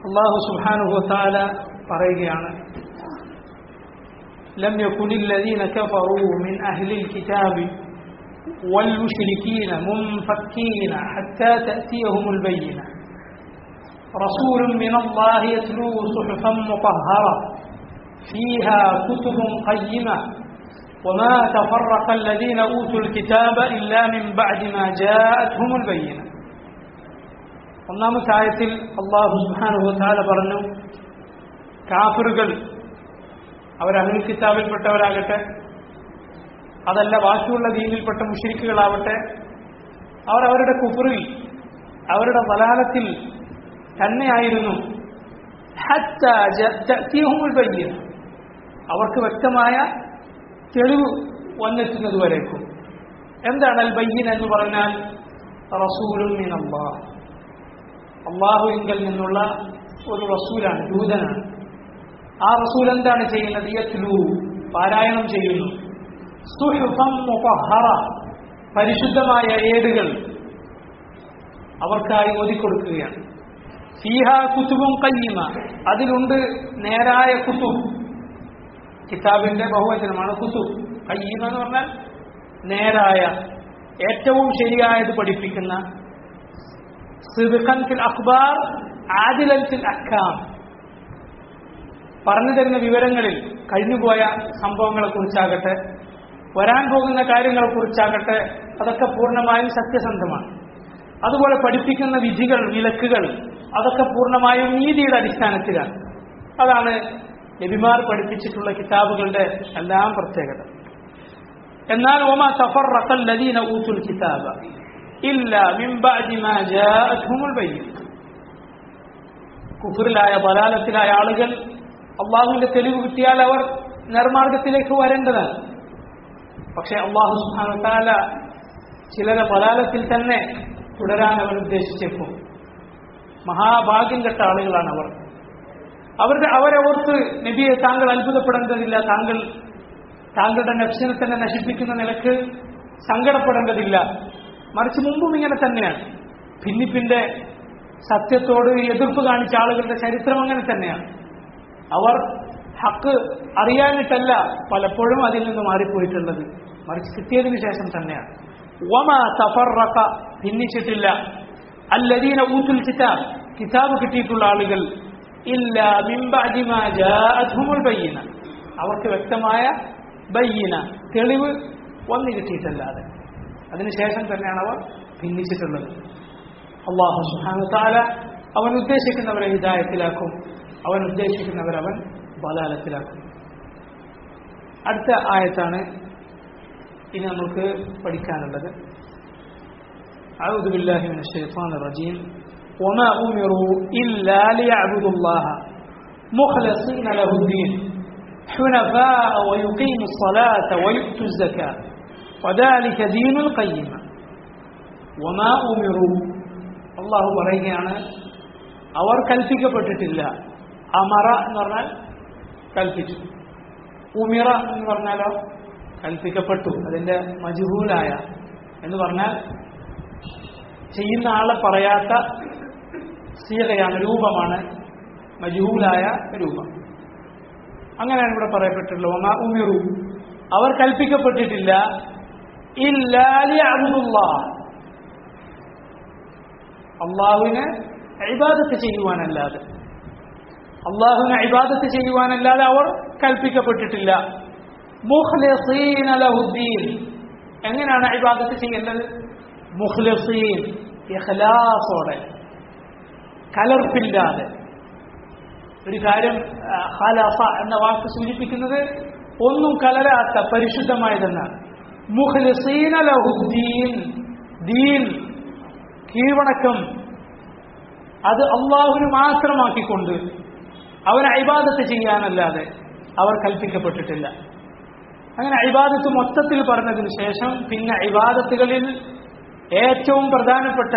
അള്ളാഹു സുബ്ഹാനഹു വതആല പറയുകയാണ് لم يكن الذين كفروا من أهل الكتاب والمشركين منفكين حتى تأتيهم البينة رسول من الله يتلو صحفا مطهرة فيها كتب قيمة وما تفرق الذين أوتوا الكتاب إلا من بعد ما جاءتهم البينة ഒന്നാമത്തെ ആയത്തിൽ അള്ളാഹു സുബ്ഹാനഹു വതആല പറഞ്ഞു കാഫിറുകൾ അവർ അഹ്ലുൽ കിതാബിൽപ്പെട്ടവരാകട്ടെ അതല്ല ബാക്കിയുള്ള ദീനിൽപ്പെട്ട മുഷിരിക്കുകളാവട്ടെ അവർ അവരുടെ കുഫറിൽ അവരുടെ വലാലത്തിൽ തന്നെയായിരുന്നു ഹത്താ ജഅ്തിയഹുമുൽ ബയ്യിന. അവർക്ക് വ്യക്തമായ തെളിവ് വന്നെത്തുന്നത് വരേക്കും എന്താണ് അൽ ബയ്യൻ എന്ന് പറഞ്ഞാൽ റസൂലും മിൻ അള്ളാഹ് അള്ളാഹുവിങ്കൽ നിന്നുള്ള ഒരു റസൂലാണ് ദൂതനാണ് ആ റസൂൽ എന്താണ് ചെയ്യുന്നത് യത്ലു പാരായണം ചെയ്യുന്നു സുഹുഫം മുതഹറ പരിശുദ്ധമായ ഏടുകൾ അവർക്കായി ഓതിക്കൊടുക്കുകയാണ് ഫീഹ കുത്തുബും കയ്യമ അതിലുണ്ട് നേരായ കുത്തുബ് കിതാബിന്റെ ബഹുവചനമാണ് കുത്തുബ് കയ്യമ എന്ന് പറഞ്ഞാൽ നേരായ ഏറ്റവും ശരിയായത് പഠിപ്പിക്കുന്ന സിദ്ഖൻ ഫിൽ അഖ്ബാർ ആദിലൻ ഫിൽ അഹ്കാം പറഞ്ഞു തരുന്ന വിവരങ്ങളിൽ കഴിഞ്ഞുപോയ സംഭവങ്ങളെ കുറിച്ചാകട്ടെ വരാൻ പോകുന്ന കാര്യങ്ങളെ കുറിച്ചാകട്ടെ അതൊക്കെ പൂർണ്ണമായും സത്യസന്ധമാണ് അതുപോലെ പഠിപ്പിക്കുന്ന വിധികൾ വിലക്കുകൾ അതൊക്കെ പൂർണ്ണമായും നീതിയുടെ അടിസ്ഥാനത്തിലാണ് അതാണ് നബിമാർ പഠിപ്പിച്ചിട്ടുള്ള കിതാബുകളുടെ എല്ലാം പ്രത്യേകത എന്നാൽ ഒമാ സഫർ ലദീന ഊത്തുൽ കിതാബ ഇല്ല മിൻ ബഅദി മാ ജാഅത്ഹുമുൽ ബയ്യിന കുഫറിലായ ബലാലത്തിലായ ആളുകൾ അള്ളാഹുവിന്റെ തെളിവ് കിട്ടിയാൽ അവർ നിർമാർഗത്തിലേക്ക് വരേണ്ടതാണ് പക്ഷെ അള്ളാഹു സുഹാന ചിലരെ ബലാലത്തിൽ തന്നെ തുടരാൻ അവർ ഉദ്ദേശിച്ചേക്കും മഹാഭാഗ്യം കെട്ട ആളുകളാണ് അവർ അവരുടെ അവരെ ഓർത്ത് നബിയെ താങ്കൾ അത്ഭുതപ്പെടേണ്ടതില്ല താങ്കൾ താങ്കളുടെ നഫ്സിനെ തന്നെ നശിപ്പിക്കുന്ന നിലക്ക് സങ്കടപ്പെടേണ്ടതില്ല മറിച്ച് മുമ്പും ഇങ്ങനെ തന്നെയാണ് ഭിന്നിപ്പിന്റെ സത്യത്തോട് എതിർപ്പ് കാണിച്ച ആളുകളുടെ ചരിത്രം അങ്ങനെ തന്നെയാണ് അവർ ഹക്ക് അറിയാനിട്ടല്ല പലപ്പോഴും അതിൽ നിന്ന് മാറിപ്പോയിട്ടുള്ളത് മറിച്ച് കിട്ടിയതിനു ശേഷം തന്നെയാണ് വമ തഫറഖ ഭിന്നിച്ചിട്ടില്ല അല്ലദീന ഊത്തുൽ കിതാബ് കിതാബ് കിട്ടിയിട്ടുള്ള ആളുകൾ ഇല്ല മിൻ ബഅദി മാ ജാഅത്ഹുമുൽ ബയ്യിന അവർക്ക് വ്യക്തമായ ബയ്യിന തെളിവ് വന്നു കിട്ടിയിട്ടല്ലാതെ അതിനുശേഷം തന്നെയാണ് അവർ ഭിന്നിച്ചിട്ടുള്ളത് അള്ളാഹു സുബ്ഹാനഹു തആല അവൻ ഉദ്ദേശിക്കുന്നവരെ ഹിദായത്തിലാക്കും അവൻ ഉദ്ദേശിക്കുന്നവർ അവൻ ബലാലത്തിലാക്കും അടുത്ത ആയത്താണ് ഇനി നമുക്ക് പഠിക്കാനുള്ളത് أعوذ بالله من الشيطان الرجيم وما أمروا إلا ليعبدوا الله مخلصين له الدين حنفاء ويقيموا الصلاة ويؤتوا الزكاة وذلك دين القيمة وما أمروا الله പറയുകയാണ് അവർ കൽപ്പിക്കപ്പെട്ടിട്ടില്ല അമറ എന്ന് പറഞ്ഞാൽ കൽപ്പിച്ചു ഉമിറ എന്ന് പറഞ്ഞാലോ കൽപ്പിക്കപ്പെട്ടു അതിന്റെ മജുഹൂലായ എന്ന് പറഞ്ഞാൽ ചെയ്യുന്ന ആളെ പറയാത്ത സീതയാണ് രൂപമാണ് മജുഹൂലായ രൂപം അങ്ങനെയാണ് ഇവിടെ പറയപ്പെട്ടിട്ടുള്ളത് ഒമാ ഉമിറു അവർ കൽപ്പിക്കപ്പെട്ടിട്ടില്ല ഇല്ലാലി അബുദുള്ള അള്ളാഹുവിനെ ഇബാദത്ത് ചെയ്യുവാനല്ലാതെ അള്ളാഹുവിനെ ഇബാദത്ത് ചെയ്യുവാനല്ലാതെ അവർ കൽപ്പിക്കപ്പെട്ടിട്ടില്ല മുഖ്ലസീൻ ലഹുദ്ദീൻ എങ്ങനെയാണ് ഇബാദത്ത് ചെയ്യേണ്ടത് മുഖ്ലസീൻ ഇഖ്ലാസോടെ കലർപ്പില്ലാതെ ഒരു കാര്യം ഖലഫ എന്ന വാക്ക് സൂചിപ്പിക്കുന്നത് ഒന്നും കലരാത്ത പരിശുദ്ധമായതെന്നാണ് മുഖ്ലസീന ലഹുദ്ദീൻ ദീൻ കീഴ്വണക്കം അത് അള്ളാഹുവിന് മാത്രമാക്കിക്കൊണ്ട് അവനെ അഭിബാദത്ത് ചെയ്യാനല്ലാതെ അവർ കൽപ്പിക്കപ്പെട്ടിട്ടില്ല അങ്ങനെ അഭിബാദത്ത് മൊത്തത്തിൽ പറഞ്ഞതിന് ശേഷം പിന്നെ അഭിബാദത്തുകളിൽ ഏറ്റവും പ്രധാനപ്പെട്ട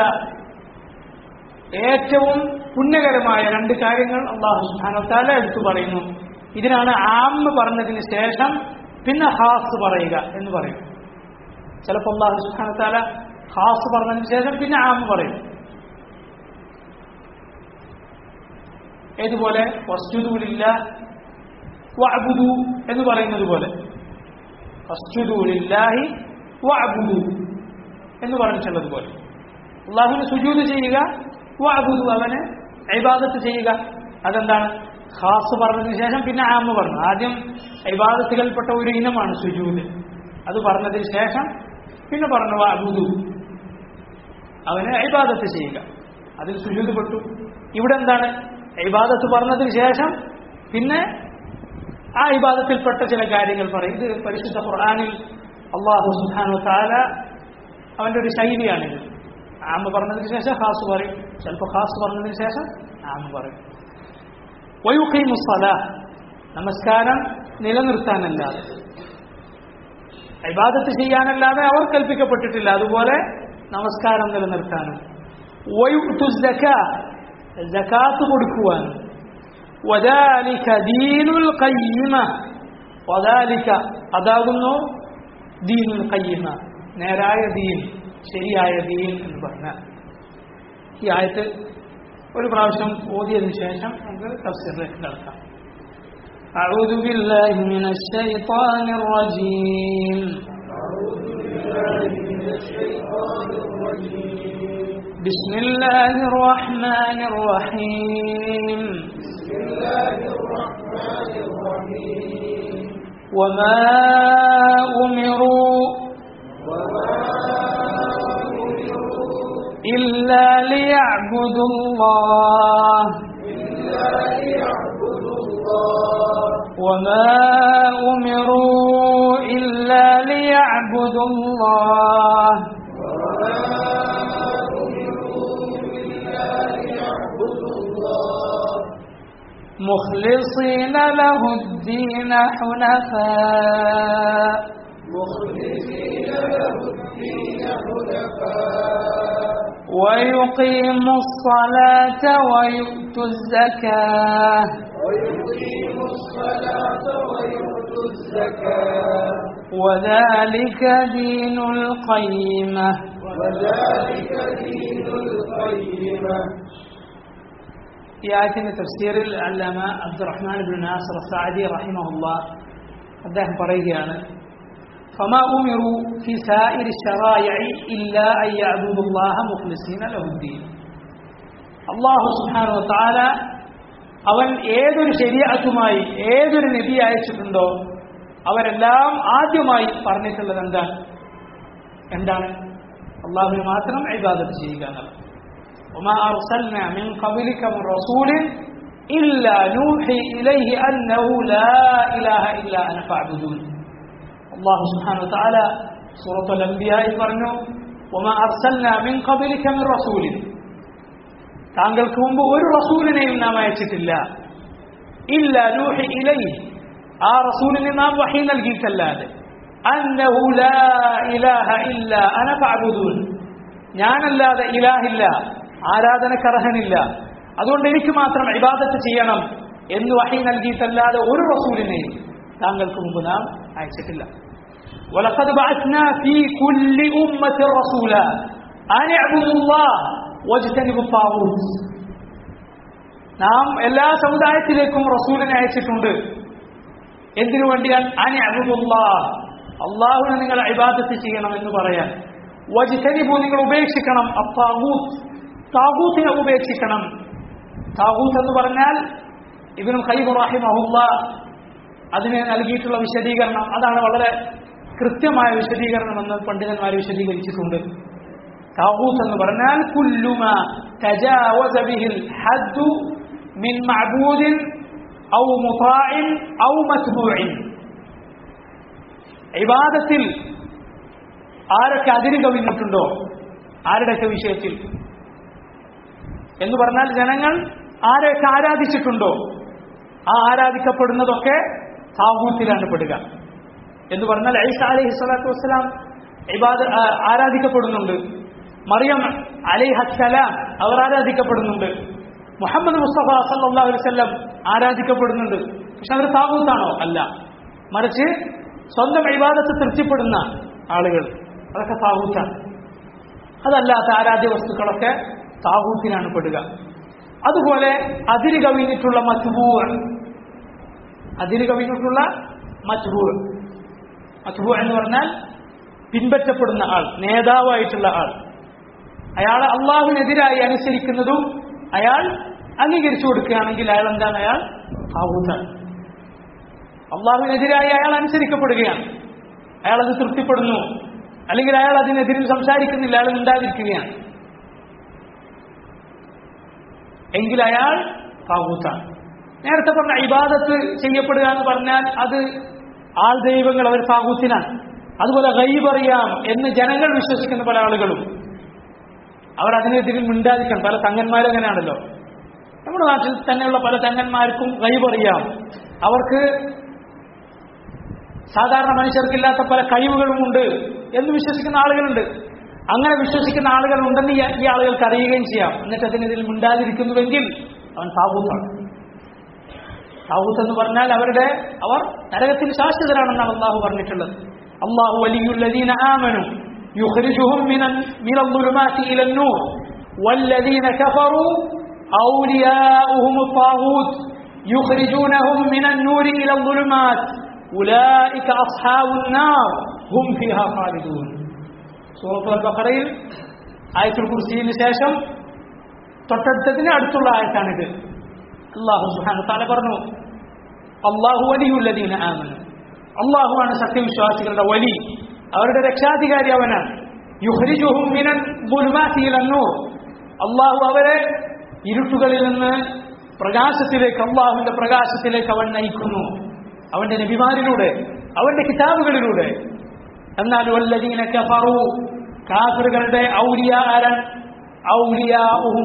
ഏറ്റവും പുണ്യകരമായ രണ്ട് കാര്യങ്ങൾ അള്ളാഹു സുഹാനത്താല എടുത്തു പറയുന്നു ഇതിനാണ് ആമ്മ് പറഞ്ഞതിന് ശേഷം പിന്നെ ഹാസ് പറയുക എന്ന് പറയും ചിലപ്പോൾ അള്ളാഹു സുഹാനത്താല ഹാസ് പറഞ്ഞതിന് ശേഷം പിന്നെ ആമ്മ് പറയും ഏതുപോലെ വസ്തുദൂലില്ല വഅബുദു എന്ന് പറയുന്നത് പോലെ വസ്തുദൂലില്ലാഹി വഅബുദു എന്ന് പറഞ്ഞിട്ടുള്ളത് പോലെ അള്ളാഹുവിന് സുജൂദ് ചെയ്യുക വഅബുദു അവന് ഇബാദത്ത് ചെയ്യുക അതെന്താണ് ഖാസ് പറഞ്ഞതിന് ശേഷം പിന്നെ ആമ പറഞ്ഞു ആദ്യം ഇബാദത്തുകൾപ്പെട്ട ഒരു ഇനമാണ് സുജൂദ് അത് പറഞ്ഞതിന് ശേഷം പിന്നെ പറഞ്ഞു വഅബുദു അവന് ഇബാദത്ത് ചെയ്യുക അതിൽ സുജൂദ് പെട്ടു ഇവിടെ എന്താണ് ഇബാദത്ത് പറഞ്ഞതിന് ശേഷം പിന്നെ ആ ഇബാദത്തിൽപ്പെട്ട ചില കാര്യങ്ങൾ പറയും ഇത് പരിശുദ്ധ ഖുർആാനിൽ അള്ളാഹു സുഹാനു താല അവന്റെ ഒരു ശൈലിയാണിത് ആമ പറഞ്ഞതിന് ശേഷം ഖാസ് പറയും ചിലപ്പോൾ ഖാസ് പറഞ്ഞതിന് ശേഷം ആമ പറയും വയുഖി മുസ്സല നമസ്കാരം നിലനിർത്താനല്ലാതെ ഇബാദത്ത് ചെയ്യാനല്ലാതെ അവർ കൽപ്പിക്കപ്പെട്ടിട്ടില്ല അതുപോലെ നമസ്കാരം നിലനിർത്താനും വയുത്തു ജക്കാത്ത് കൊടുക്കുവാനും വദാലിക ദീനുൽ ഖയ്യിമ വദാലിക അതാകുന്നു ദീനുൽ ഖയ്യിമ നേരായ ദീൻ ശരിയായ ദീൻ എന്ന് പറഞ്ഞാൽ ഈ ആയത്ത് ഒരു പ്രാവശ്യം ഓതിയതിനു ശേഷം നമുക്ക് തഫ്സീറിലേക്ക് കടക്കാം أعوذ بالله من الشيطان الرجيم بسم الله الرحمن الرحيم وما أمروا إلا ليعبدوا الله وما أمروا إلا ليعبدوا الله مخلصين له الدين حنفاء ويقيموا الصلاة ويؤتوا الزكاة وذلك دين القيمة ഈ ആയത്തിന്റെ തഫ്സീറിൽ അല്ലാമ അബ്ദുറഹ്മാൻ ബിൻ നാസർ സാദി റഹിമഹുല്ല അദ്ദേഹം പറയുകയാണ് فما أمروا في سائر الشرائع إلا أن يعبدوا الله مخلصين له الدين അള്ളാഹു സുബ്ഹാനഹു വതആല അവൻ ഏതൊരു ശരീഅത്തുമായി ഏതൊരു നബി അയച്ചിട്ടുണ്ടോ അവരെല്ലാം ആദ്യമായി പറഞ്ഞിട്ടുള്ളത് എന്താണ് എന്താണ് അള്ളാഹുവിന് മാത്രം ഇബാദത്ത് ചെയ്യുക എന്നുള്ളത് وما أرسلنا من قبلك من رسول إلا نوحي إليه أنه لا إله إلا أنا فاعبدون الله سبحانه وتعالى سورة الأنبياء പറഞ്ഞു وما أرسلنا من قبلك من رسول താങ്കൾക്ക് മുമ്പ് ഒരു റസൂലിനെയും നാം അയച്ചിട്ടില്ല ഇല്ല നൂഹി ഇലൈ ആ റസൂലിന് നാം വഹി നൽകിയിട്ടല്ലാതെ അന്നഹു ലാ ഇലാഹ ഇല്ല അന ഫഅബുദൂൻ ഞാനല്ലാതെ ഇലാഹില്ല ആരാധനക്കർഹനില്ല അതുകൊണ്ട് എനിക്ക് മാത്രം ഇബാദത്ത് ചെയ്യണം എന്ന് വഹി നൽകിയിട്ടല്ലാതെ ഒരു റസൂലിനെയും താങ്കൾക്ക് മുമ്പ് നാം അയച്ചിട്ടില്ല ولقد بعثنا في كل أمة رسولا أن اعبدوا الله واجتنبوا الطاغوت നാം എല്ലാ സമുദായത്തിലേക്കും റസൂലിനെ അയച്ചിട്ടുണ്ട് എന്തിനു വേണ്ടിയാണ് അനി അബുദുല്ല അള്ളാഹുവിനെ നിങ്ങൾ ഇബാദത്ത് ചെയ്യണം എന്ന് പറയാൻ വജിതനിബു നിങ്ങൾ ഉപേക്ഷിക്കണം അത്താവൂത്ത് താവൂത്തിനെ ഉപേക്ഷിക്കണം താവൂത്ത് എന്ന് പറഞ്ഞാൽ ഇബിനും ഖൈബ് റാഹിമഹുല്ല അതിന് നൽകിയിട്ടുള്ള വിശദീകരണം അതാണ് വളരെ കൃത്യമായ വിശദീകരണം എന്ന് പണ്ഡിതന്മാർ വിശദീകരിച്ചിട്ടുണ്ട് താവൂത്ത് എന്ന് പറഞ്ഞാൽ കുല്ലുമ തജാവസ ബിഹിൽ ഹദ്ദു മിൻ മഅബൂദിൻ ഔ മുതാഇൻ ഔ മത്ബൂഇൻ ഇബാദത്തിൽ ആരൊക്കെ അതിര് കവിഞ്ഞിട്ടുണ്ടോ ആരുടെയൊക്കെ വിഷയത്തിൽ എന്ന് പറഞ്ഞാൽ ജനങ്ങൾ ആരെയൊക്കെ ആരാധിച്ചിട്ടുണ്ടോ ആ ആരാധിക്കപ്പെടുന്നതൊക്കെ താവൂത്തിലാണ് പെടുക എന്ന് പറഞ്ഞാൽ ഐസ അലൈഹി സ്വലാത്തു വസ്സലാം ഇബാദ ആരാധിക്കപ്പെടുന്നുണ്ട് മറിയം അലൈഹസ്സലാം അവർ ആരാധിക്കപ്പെടുന്നുണ്ട് മുഹമ്മദ് മുസ്തഫ സല്ലാ അലൈവല്ലം ആരാധിക്കപ്പെടുന്നുണ്ട് പക്ഷെ അവർ താവൂത്താണോ അല്ല മറിച്ച് സ്വന്തം ഇബാദത്ത് തൃപ്തിപ്പെടുന്ന ആളുകൾ അതൊക്കെ താവൂത്താണ് അതല്ലാത്ത ആരാധ്യ വസ്തുക്കളൊക്കെ താവൂത്തിനാണ് പെടുക അതുപോലെ അതിര് കവിഞ്ഞിട്ടുള്ള മത്ബൂർ അതിര് കവിഞ്ഞിട്ടുള്ള മത്ബൂർ മത്ബൂർ എന്ന് പറഞ്ഞാൽ പിൻപറ്റപ്പെടുന്ന ആൾ നേതാവായിട്ടുള്ള ആൾ അയാൾ അള്ളാഹുവിനെതിരായി അനുസരിക്കുന്നതും അയാൾ അംഗീകരിച്ചു കൊടുക്കുകയാണെങ്കിൽ അയാൾ എന്താണ് അയാൾ താവൂത്താണ് അള്ളാഹുവിനെതിരായി അയാൾ അനുസരിക്കപ്പെടുകയാണ് അയാൾ അത് തൃപ്തിപ്പെടുന്നു അല്ലെങ്കിൽ അയാൾ അതിനെതിരിൽ സംസാരിക്കുന്നില്ല അയാൾ ഉണ്ടാതിരിക്കുകയാണ് എങ്കിൽ അയാൾ താവൂത്താണ് നേരത്തെ പറഞ്ഞ ഇബാദത്ത് ചെയ്യപ്പെടുക എന്ന് പറഞ്ഞാൽ അത് ആൾ ദൈവങ്ങൾ അവർ താവൂത്തിനാണ് അതുപോലെ ഗൈബറിയാം എന്ന് ജനങ്ങൾ വിശ്വസിക്കുന്ന പല ആളുകളും അവർ അതിനെതിരിൽ മിണ്ടാതിരിക്കണം പല തങ്ങന്മാരും അങ്ങനെയാണല്ലോ നമ്മുടെ നാട്ടിൽ തന്നെയുള്ള പല തങ്ങന്മാർക്കും ഗൈബറിയാം അവർക്ക് സാധാരണ മനുഷ്യർക്കില്ലാത്ത പല കഴിവുകളുമുണ്ട് എന്ന് വിശ്വസിക്കുന്ന ആളുകളുണ്ട് അങ്ങനെ വിശ്വസിക്കുന്ന ആളുകൾ ഉണ്ടെന്ന് ഈ ഈ ആളുകൾക്ക് അറിയുകയും ചെയ്യാം എന്നിട്ട് അതിനെതിൽ മിണ്ടാതിരിക്കുന്നുവെങ്കിൽ അവൻ താവൂത്താണ് താവൂത്ത് എന്ന് പറഞ്ഞാൽ അവരുടെ അവർ നരകത്തിൽ ശാശ്വതരാണെന്നാണ് അള്ളാഹു പറഞ്ഞിട്ടുള്ളത് അള്ളാഹു വലിയുല്ലദീന ആമനു يخرجهم من من الظلمات إلى النور والذين كفروا أولياؤهم الطاغوت يخرجونهم من النور إلى الظلمات أولئك أصحاب النار هم فيها خالدون സൂറത്ത് അൽ-ബഖറയിൽ ആയത്തുൽ കുർസിയിന് ശേഷം തൊട്ടടുത്തതിന് അടുത്തുള്ള ആയത്താണിത് അള്ളാഹു സുഹാന താല പറഞ്ഞു അള്ളാഹു വലിയുള്ളതീന ആമന് അള്ളാഹുവാണ് സത്യവിശ്വാസികളുടെ വലി അവരുടെ രക്ഷാധികാരി അവനാണ് യുഹരിജുഹും മിനൻ ബുൽമാത്തിയിലന്നൂർ അള്ളാഹു അവരെ ഇരുട്ടുകളിൽ നിന്ന് പ്രകാശത്തിലേക്ക് അള്ളാഹുവിന്റെ പ്രകാശത്തിലേക്ക് അവൻ നയിക്കുന്നു അവന്റെ നബിമാരിലൂടെ അവന്റെ കിതാബുകളിലൂടെ എന്നാൽ വല്ലദീന കഫറു കാഫിറുകളുടെ ഔലിയ ആരാൻ ഔലിയ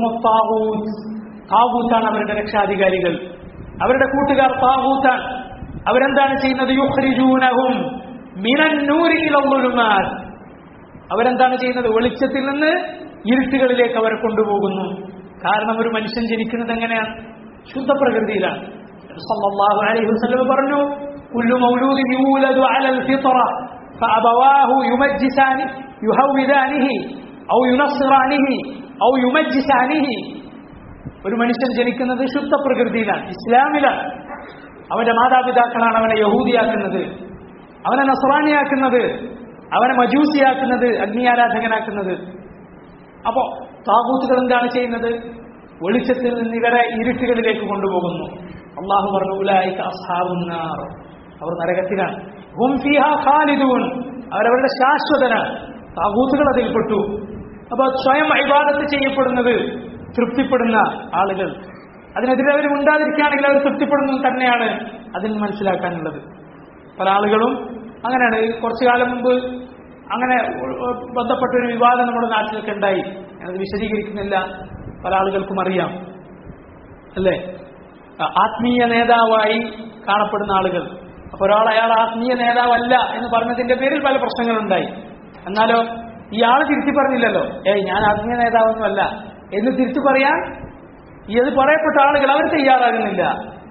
താവൂത്താണ് അവരുടെ രക്ഷാധികാരികൾ അവരുടെ കൂട്ടുകാർ താവൂത്താണ് അവരെന്താണ് ചെയ്യുന്നത് യുഹ്രിജൂനഹും മിനൻ നൂരി ഇലൊന്നുമാർ അവരെന്താണ് ചെയ്യുന്നത് വെളിച്ചത്തിൽ നിന്ന് ഇരുട്ടുകളിലേക്ക് അവരെ കൊണ്ടുപോകുന്നു കാരണം ഒരു മനുഷ്യൻ ജനിക്കുന്നത് എങ്ങനെയാണ് ശുദ്ധ പ്രകൃതിയിലാണ് സല്ലല്ലാഹു അലൈഹി വസല്ലം പറഞ്ഞു കുല്ലു മൗലൂദിൻ യൂലദു അലൽ ഫിത്ര فأبواه يمجسانه يهودانه أو ينصرانه أو يمجسانه ഒരു മനുഷ്യൻ ജനിക്കുന്നത് ശുദ്ധ പ്രകൃതിയിലാണ് ഇസ്ലാമിലാണ് അവന്റെ മാതാപിതാക്കളാണ് അവനെ യഹൂദിയാക്കുന്നത് അവനെ നസ്രാനിയാക്കുന്നത് അവനെ മജൂസിയാക്കുന്നത് അഗ്നിയാരാധകനാക്കുന്നത് അപ്പോ താകൂത്തുകൾ എന്താണ് ചെയ്യുന്നത് വെളിച്ചത്തിൽ നിന്ന് ഇവരെ ഇരുട്ടുകളിലേക്ക് കൊണ്ടുപോകുന്നു അള്ളാഹു പറഞ്ഞു ഉലായിക്ക് അസ്ഹാബുന്നാർ അവർ നരകത്തിലാണ് ഹും ഫിഹ ഖാലിദൂൻ അവരവരുടെ ശാശ്വതനാണ് താകൂത്തുകൾ അതിൽപ്പെട്ടു അപ്പൊ സ്വയം അഭിവാദത്ത് ചെയ്യപ്പെടുന്നത് തൃപ്തിപ്പെടുന്ന ആളുകൾ അതിനെതിരെ അവർ ഉണ്ടാതിരിക്കുകയാണെങ്കിൽ അവർ തൃപ്തിപ്പെടുന്നത് തന്നെയാണ് അതിന് മനസ്സിലാക്കാനുള്ളത് പല ആളുകളും അങ്ങനെയാണ് കുറച്ചു കാലം മുമ്പ് അങ്ങനെ ബന്ധപ്പെട്ട ഒരു വിവാദം നമ്മുടെ നാട്ടിലൊക്കെ ഉണ്ടായി ഞാനത് വിശദീകരിക്കുന്നില്ല പല ആളുകൾക്കും അറിയാം അല്ലേ ആത്മീയ നേതാവായി കാണപ്പെടുന്ന ആളുകൾ അപ്പൊ ഒരാൾ അയാൾ ആത്മീയ നേതാവല്ല എന്ന് പറഞ്ഞതിന്റെ പേരിൽ പല പ്രശ്നങ്ങളുണ്ടായി എന്നാലോ ഇയാൾ തിരുത്തി പറഞ്ഞില്ലല്ലോ ഏയ് ഞാൻ ആത്മീയ നേതാവൊന്നുമല്ല എന്ന് തിരുത്തി പറയാൻ ഈ അത് പറയപ്പെട്ട ആളുകൾ അവർ തയ്യാറാകുന്നില്ല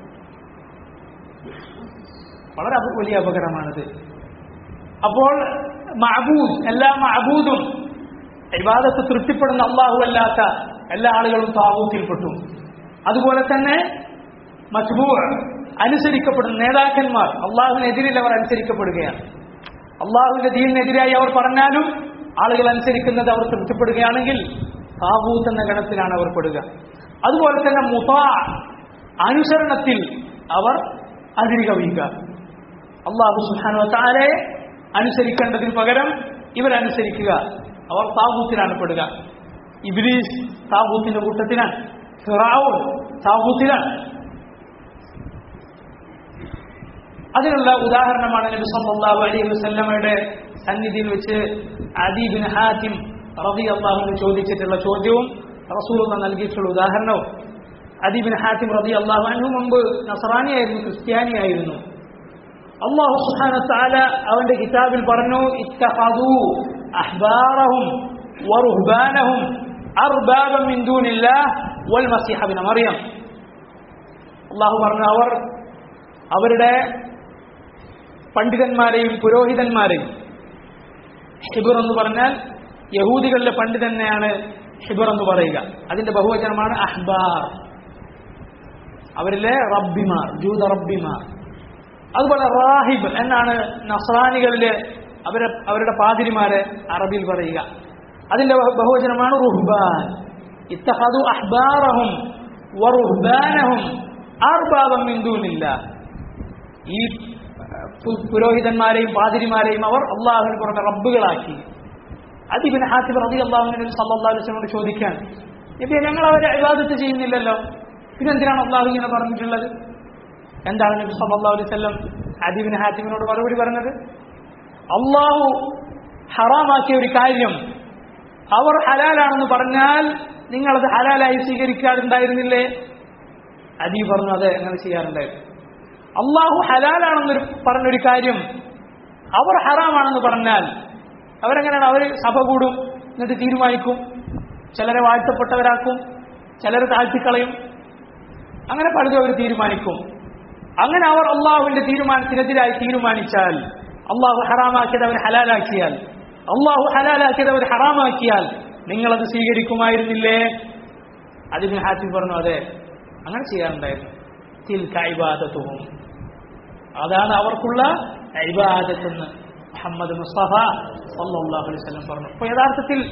വളരെ അപ- വലിയ അപകടമാണിത് അപ്പോൾ മഅബൂദ് എല്ലാ മഅബൂദും ഇബാദത്ത് തൃപ്തിപ്പെടുന്ന അള്ളാഹു അല്ലാത്ത എല്ലാ ആളുകളും താവൂത്തിൽപ്പെട്ടു അതുപോലെ തന്നെ മജ്ബൂ അനുസരിക്കപ്പെടുന്ന നേതാക്കന്മാർ അള്ളാഹുവിനെതിരിൽ അവർ അനുസരിക്കപ്പെടുകയാണ് അള്ളാഹുവിന്റെ ദീനിനെതിരായി അവർ പറഞ്ഞാലും ആളുകൾ അനുസരിക്കുന്നത് അവർ തൃപ്തിപ്പെടുകയാണെങ്കിൽ താവൂത്ത് എന്ന ഗണത്തിലാണ് അവർ പെടുക അതുപോലെ തന്നെ മുതാ അനുസരണത്തിൽ അവർ അതിരി കവിയുക അള്ളാഹു സുഹാനോ താരെ അനുസരിക്കേണ്ടതിന് പകരം ഇവരനുസരിക്കുക അവർ താവൂത്തിലാണ് പെടുക ഇബ്ലീസ് താവൂത്തിന്റെ കൂട്ടത്തിലാണ് ഫിറാവൂൻ താവൂത്തിലാണ് അതിനുള്ള ഉദാഹരണമാണ് നബി സല്ലല്ലാഹു അലൈഹി വസല്ലമയുടെ സന്നിധിയിൽ വെച്ച് അദീബിൻ ഹാത്തിം റബി അള്ളാഹുവിന് ചോദിച്ചിട്ടുള്ള ചോദ്യവും റസൂൽ നൽകിയിട്ടുള്ള ഉദാഹരണവും അദീബിൻ ഹാത്തിം റബി അള്ളാഹു അനു മുമ്പ് നസറാനിയായിരുന്നു ക്രിസ്ത്യാനിയായിരുന്നു അള്ളാഹു സുബ്ഹാനഹു വതആല അവന്റെ കിതാബിൽ പറഞ്ഞു ഇത്തഖദു അഹ്ബാറഹും വറുഹ്ബാനഹും അർബാബൻ മിൻ ദൂനില്ലാഹ് വൽ മസീഹ ഇബ്നു മറിയം അള്ളാഹു പറഞ്ഞു അവർ അവരുടെ പണ്ഡിതന്മാരെയും പുരോഹിതന്മാരെയും ഹിബർ എന്ന് പറഞ്ഞാൽ യഹൂദികളിലെ പണ്ഡിതനെയാണ് ഹിബർ എന്ന് പറയുക അതിന്റെ ബഹുവചനമാണ് അഹ്ബാർ അവരിലെ റബ്ബിമാർ ജൂത റബ്ബിമാർ അതുപോലെ റാഹിബ് എന്നാണ് നസ്രാനികളിലെ അവരെ അവരുടെ പാതിരിമാരെ അറബിയിൽ പറയുക അതിന്റെ ബഹു- ബഹുവചനമാണ് റുഹ്ബാൻ ഇത്തഹദു അഹ്ബാറഹും വറുഹ്ബാനഹും അർബാബം മിന്ദൂനില്ല ഈ പു- പുരോഹിതന്മാരെയും പാതിരിമാരെയും അവർ അള്ളാഹുവിന് പുറമെ റബ്ബുകളാക്കി അതിബിൻ ഹാത്തിബ് റബി അള്ളാഹുവിനോട് സല്ലാ അലിസ്ലമോട് ചോദിക്കാൻ നബി ഞങ്ങൾ അവരെ ഇബാദത്ത് ചെയ്യുന്നില്ലല്ലോ പിന്നെന്തിനാണ് അള്ളാഹു ഇങ്ങനെ പറഞ്ഞിട്ടുള്ളത് എന്താണ് നബി സല്ലാ അലൈവല്ലം അദിബിൻ ഹാത്തിബിനോട് മറുപടി പറഞ്ഞത് അള്ളാഹു ഹറാമാക്കിയ ഒരു കാര്യം അവർ ഹലാലാണെന്ന് പറഞ്ഞാൽ നിങ്ങളത് ഹലാലായി സ്വീകരിക്കാറുണ്ടായിരുന്നില്ലേ അദീബ് പറഞ്ഞു അതെ അങ്ങനെ ചെയ്യാറുണ്ടായിരുന്നു അള്ളാഹു ഹലാലാണെന്നൊരു പറഞ്ഞൊരു കാര്യം അവർ ഹറാമാണെന്ന് പറഞ്ഞാൽ അവരെങ്ങനെയാണ് അവർ സഭ കൂടും എന്നിട്ട് തീരുമാനിക്കും ചിലരെ വാഴ്ത്തപ്പെട്ടവരാക്കും ചിലരെ താഴ്ത്തിക്കളയും അങ്ങനെ പലതും അവർ തീരുമാനിക്കും അങ്ങനെ അവർ അള്ളാഹുവിന്റെ തീരുമാനത്തിനെതിരായി തീരുമാനിച്ചാൽ അള്ളാഹു ഹറാമാക്കിയത് അവർ ഹലാലാക്കിയാൽ അള്ളാഹു ഹലാലാക്കിയത് അവർ ഹറാമാക്കിയാൽ നിങ്ങളത് സ്വീകരിക്കുമായിരുന്നില്ലേ അതിന് ഹാസിഫ് പറഞ്ഞു അതെ അങ്ങനെ ചെയ്യാറുണ്ടായിരുന്നു തിൽ കൈബാദത്തും അതാണ് അവർക്കുള്ള ഇബാദത്തെന്ന് മുഹമ്മദ് മുസ്തഫ സല്ലല്ലാഹു അലൈഹി വസല്ലം പറഞ്ഞു അപ്പോൾ യഥാർത്ഥത്തിൽ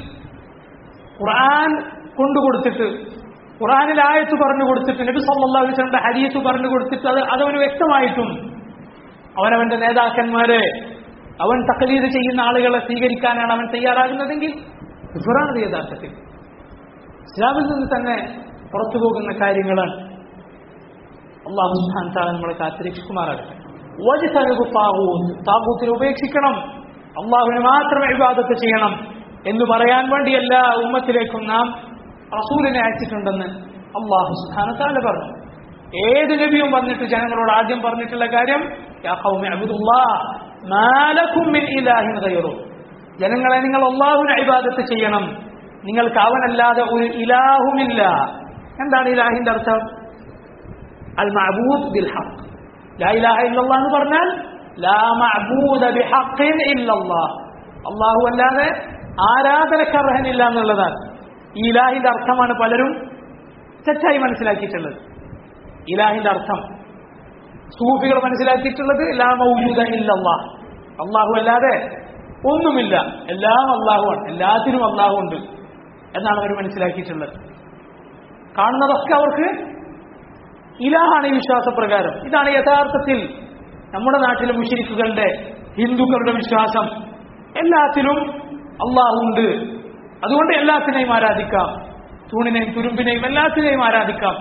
ഖുർആൻ കൊണ്ടുകൊടുത്തിട്ട് ഖുർആനിൽ ആയത്ത് പറഞ്ഞു കൊടുത്തിട്ട് നബി സല്ലല്ലാഹു അലൈഹി വസല്ലമയുടെ ഹദീസ് പറഞ്ഞു കൊടുത്തിട്ട് അത് അതവന് വ്യക്തമായിട്ടും അവനവന്റെ നേതാക്കന്മാരെ അവൻ തക്കലീത് ചെയ്യുന്ന ആളുകളെ സ്വീകരിക്കാനാണ് അവൻ തയ്യാറാകുന്നതെങ്കിൽ ഇഫറാണ് യഥാർത്ഥത്തിൽ ഇസ്ലാമിൽ നിന്ന് തന്നെ പുറത്തു പോകുന്ന കാര്യങ്ങളാണ് അള്ളാഹു സുബ്ഹാനഹു വ തആല നമ്മളെ കാത്തിരക്ഷിക്കുമാറാകട്ടെ വജ്തനബു താഗൂത്ത് താഗൂത്തിനെ ഉപേക്ഷിക്കണം അള്ളാഹുവിനെ മാത്രം ഇബാദത്ത് ചെയ്യണം എന്ന് പറയാൻ വേണ്ടി എല്ലാ ഉമ്മത്തിലേക്കും നാം റസൂലിനെ അയച്ചിട്ടുണ്ടെന്ന് അള്ളാഹു സുബ്ഹാനഹു വ തആല പറഞ്ഞു ഏത് നബിയും വന്നിട്ട് ജനങ്ങളോട് ആദ്യം പറഞ്ഞിട്ടുള്ള കാര്യം യാ ഖൗമി അബ്ദുല്ലാഹ് മാ ലക്കും മിൻ ഇലാഹിൻ ഗൈറു ജനങ്ങളെ നിങ്ങൾ അള്ളാഹുവിനെ ഇബാദത്ത് ചെയ്യണം നിങ്ങൾക്ക് അവനല്ലാതെ ഒരു ഇലാഹുമില്ല എന്താണ് ഇലാഹിന്റെ അർത്ഥം അൽ മഅബൂദ് ബിൽ ഹഖ് ലാ ഇലാഹ ഇല്ലല്ലാഹ് എന്ന് പറഞ്ഞാൽ ലാ മഅബൂദ ബിഹഖിൻ ഇല്ലല്ലാഹ് അല്ലാഹു അല്ലാതെ ആരാധനക്കർഹനില്ല എന്നുള്ളതാണ് ഈ ഇലാഹിന്റെ അർത്ഥമാണ് പലരും തെറ്റായി മനസ്സിലാക്കിയിട്ടുള്ളത് ഇലാഹിന്റെ അർത്ഥം സൂഫികൾ മനസ്സിലാക്കിയിട്ടുള്ളത് ലാ മൗജൂദ ഇല്ലല്ലാഹ് അല്ലാഹു അല്ലാതെ ഒന്നുമില്ല എല്ലാം അള്ളാഹുവാണ് എല്ലാത്തിനും അള്ളാഹു ഉണ്ട് എന്നാണ് അവർ മനസ്സിലാക്കിയിട്ടുള്ളത് കാണുന്നതൊക്കെ അവർക്ക് ഇലാഹാണ് ഈ വിശ്വാസപ്രകാരം ഇതാണ് യഥാർത്ഥത്തിൽ നമ്മുടെ നാട്ടിലെ മുഷിരിക്കുകളുടെ ഹിന്ദുക്കളുടെ വിശ്വാസം എല്ലാത്തിലും അള്ളാഹു ഉണ്ട് അതുകൊണ്ട് എല്ലാത്തിനെയും ആരാധിക്കാം തൂണിനെയും തുരുമ്പിനെയും എല്ലാത്തിനെയും ആരാധിക്കാം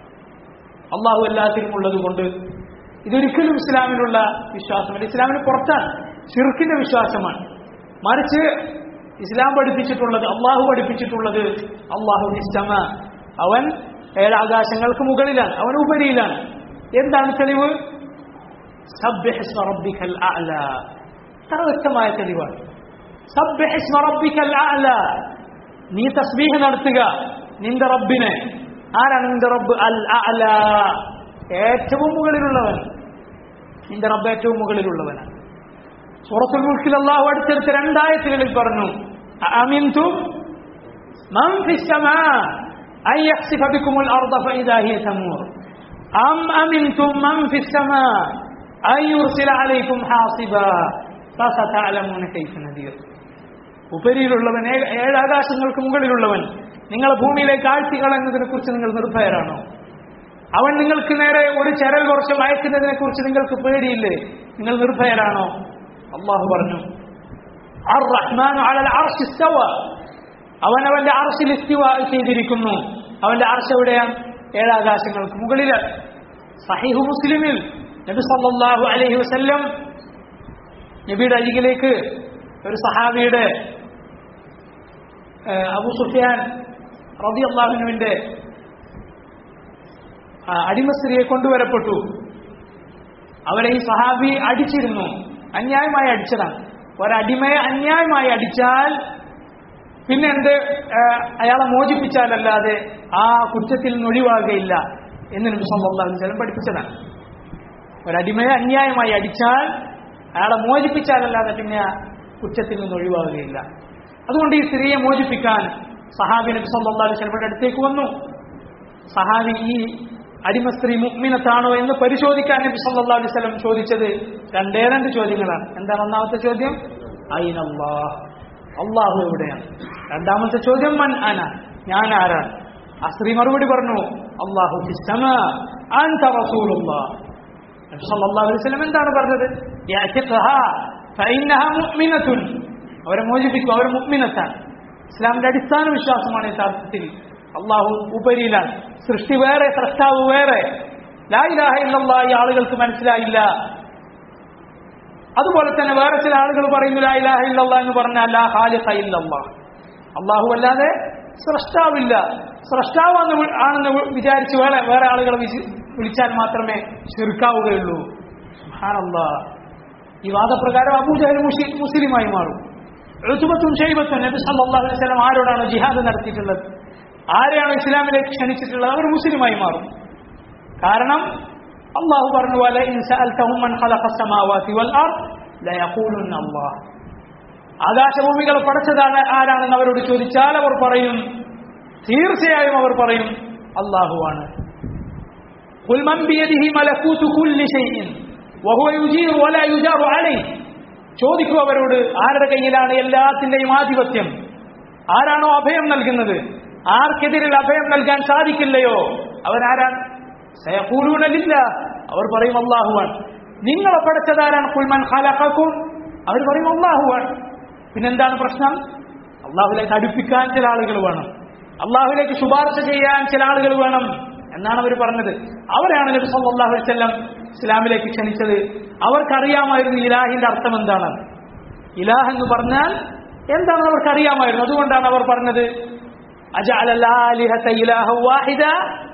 അള്ളാഹു എല്ലാത്തിനും ഉള്ളത് കൊണ്ട് ഇതൊരിക്കലും ഇസ്ലാമിലുള്ള വിശ്വാസമല്ല ഇസ്ലാമിന് പുറത്താണ് ഷിർക്കിന്റെ വിശ്വാസമാണ് മറിച്ച് ഇസ്ലാം പഠിപ്പിച്ചിട്ടുള്ളത് അള്ളാഹു പഠിപ്പിച്ചിട്ടുള്ളത് അള്ളാഹു ഇസ്തമ അവൻ ഏഴാകാശങ്ങൾക്ക് മുകളിലാണ് അവൻ ഉപരിയിലാണ് എന്താണ് തെളിവ് സബ്ബിഹ് ഇസ്മ റബ്ബിക്കൽ അഅല ഇത്ര വ്യക്തമായ തെളിവാണ് സബ്ബിഹ് ഇസ്മ റബ്ബിക്കൽ അഅല നീ തസ്ബീഹ് നടത്തുക നിന്റെ റബ്ബിനെ ആരാണ് നിന്റെ റബ്ബ് അൽ അഅല ഏറ്റവും മുകളിലുള്ളവൻ നിന്റെ റബ്ബ് ഏറ്റവും മുകളിലുള്ളവനാണ് സൂറത്തുൽ മുൽക്കിൽ അള്ളാഹു അടുത്തടുത്ത് രണ്ടായത്തുകളിൽ പറഞ്ഞു അമിൻതും من في السماء أن يخسف بكم الأرض فإذا هي تمور أم أمنتم من في السماء أن يرسل عليكم حاصبا فستعلمون كيف نذير ഉപരിയിലുള്ളവൻ ഏ- ഏഴ് ആകാശങ്ങൾക്ക് മുകളിലുള്ളവൻ നിങ്ങളെ ഭൂമിയിലേക്ക് ആഴ്ത്തികളെന്നതിനെ കുറിച്ച് നിങ്ങൾ നിർഭയരാണോ അവൻ നിങ്ങൾക്ക് നേരെ ഒരു ചരൽ വർഷം അയക്കുന്നതിനെ കുറിച്ച് നിങ്ങൾക്ക് പേടിയില്ലേ നിങ്ങൾ നിർഭയരാണോ അള്ളാഹു പറഞ്ഞു അർ റഹ്മാൻ അലൽ അർശ് ഇസ്തവ അവൻ അവന്റെ അർശിൽ ഇസ്തിവ ചെയ്തിരിക്കുന്നു അവന്റെ അർശ് എവിടെയാണ് ഏഴാകാശങ്ങൾക്ക് മുകളില് സഹീഹു മുസ്ലിമിൽ നബി സല്ലല്ലാഹു അലൈഹി വസല്ലം നബിയുടെ അരികിലേക്ക് ഒരു സഹാബിയുടെ ഏഹ്, അബൂ സുഫിയാൻ റബി അള്ളാഹുനുവിന്റെ അടിമസ്ത്രീയെ കൊണ്ടുവരപ്പെട്ടു അവരെ ഈ സഹാബി അടിച്ചിരുന്നു അന്യായമായി അടിച്ചതാണ് ഒരടിമയെ അന്യായമായി അടിച്ചാൽ പിന്നെ എന്ത് ഏഹ്, അയാളെ മോചിപ്പിച്ചാലല്ലാതെ ആ കുറ്റത്തിൽ നിന്ന് ഒഴിവാകുകയില്ല എന്ന് നബി സല്ലല്ലാഹു അലൈഹി വസല്ലം പഠിപ്പിച്ചതാണ് ഒരടിമയെ അന്യായമായി അടിച്ചാൽ അയാളെ മോചിപ്പിച്ചാലല്ലാതെ പിന്നെ ആ കുറ്റത്തിൽ നിന്ന് ഒഴിവാകുകയില്ല അതുകൊണ്ട് ഈ സ്ത്രീയെ മോചിപ്പിക്കാൻ സഹാബി നബി സല്ലല്ലാഹു അലൈഹി വസല്ലമയുടെ അടുത്തേക്ക് വന്നു സഹാബി ഈ അടിമ സ്ത്രീ മുഗ്മിനത്താണോ എന്ന് പരിശോധിക്കാൻ നബി സല്ലല്ലാഹു അലൈഹി വസല്ലം ചോദിച്ചത് രണ്ടേ രണ്ട് ചോദ്യങ്ങളാണ് എന്താണ് ഒന്നാമത്തെ ചോദ്യം അയിനല്ലാഹ് അള്ളാഹു എവിടെയാണ് രണ്ടാമത്തെ ചോദ്യം മൻ അന ഞാൻ ആരാണ് ആ സ്ത്രീ മറുപടി പറഞ്ഞു അള്ളാഹു അൻത റസൂലുള്ളാഹ് നബി സല്ലല്ലാഹു അലൈഹി വസല്ലം എന്താണ് പറഞ്ഞത് യഅതിഖഹാ ഫഇന്നഹാ മുഅ്മിനത്തുൻ അവരെ മോചിപ്പിക്കും അവർ മുഅ്മിനത്താണ് ഇസ്ലാമിന്റെ അടിസ്ഥാന വിശ്വാസമാണ് യഥാർത്ഥത്തിൽ അള്ളാഹു ഉപരിയിലാണ് സൃഷ്ടി വേറെ സൃഷ്ടാവ് വേറെ ലാ ഇലാഹ ഇല്ലല്ലാ ഈ ആളുകൾക്ക് മനസ്സിലായില്ല അതുപോലെ തന്നെ വേറെ ചില ആളുകൾ പറയുന്നു ലാ ഇലാഹ ഇല്ലല്ലാ എന്ന് പറഞ്ഞാൽ ലാ ഖാലിഖ ഇല്ലല്ലാ അള്ളാഹു അല്ലാതെ സ്രഷ്ടാവില്ല സ്രഷ്ടാവാന്ന് വി- ആണെന്ന് വി- വിചാരിച്ച് വേറെ വേറെ ആളുകളെ വിശി- വിളിച്ചാൽ മാത്രമേ ചെറുക്കാവുകയുള്ളൂ സുബ്ഹാനല്ലാ ഈ വാദപ്രകാരം അബൂജഹൽ മുഷി മുസ്ലിമായി മാറും ഋതുബത്തും ഷെയ്ബത്തും നബി സല്ലല്ലാഹു അലൈഹി വസല്ലം ആരോടാണ് ജിഹാദ് നടത്തിയിട്ടുള്ളത് ആരെയാണ് ഇസ്ലാമിലേക്ക് ക്ഷണിച്ചിട്ടുള്ളത് അവർ മുസ്ലിമായി മാറും കാരണം അള്ളാഹു പറഞ്ഞു പോലെ അള്ളാഹ് ആകാശഭൂമികളെ പടച്ചതാണ് ആരാണെന്ന് അവരോട് ചോദിച്ചാൽ അവർ പറയും തീർച്ചയായും അവർ പറയും അള്ളാഹുവാണ് قل من بيده ملكوت كل شيء وهو يجير ولا يجار عليه ചോദിക്കൂ അവരോട് ആരുടെ കയ്യിലാണ് എല്ലാത്തിന്റെയും ആധിപത്യം ആരാണോ അഭയം നൽകുന്നത് ആർക്കെതിരിൽ അഭയം നൽകാൻ സാധിക്കില്ലയോ അവരാരാണ് സയഖൂലൂനലില്ല അവർ പറയും അള്ളാഹുവാൻ നിങ്ങളെ പഠിച്ചതാരാണ് കുൽമൻ ഖലഖക്കും അവർ പറയും അള്ളാഹുവാൻ പിന്നെന്താണ് പ്രശ്നം അള്ളാഹുലേക്ക് അടുപ്പിക്കാൻ ചില ആളുകൾ വേണം അള്ളാഹുലേക്ക് ശുപാർശ ചെയ്യാൻ ചില ആളുകൾ വേണം എന്നാണ് അവർ പറഞ്ഞത് അവരാണ് നബി സല്ലല്ലാഹു അലൈഹി വസല്ലം ഇസ്ലാമിലേക്ക് ക്ഷണിച്ചത് അവർക്കറിയാമായിരുന്നു ഇലാഹിന്റെ അർത്ഥം എന്താണ് ഇലാഹ് എന്ന് പറഞ്ഞാൽ എന്താണെന്ന് അവർക്ക് അറിയാമായിരുന്നു അതുകൊണ്ടാണ് അവർ പറഞ്ഞത് أجعل الآلهة إلها واحدا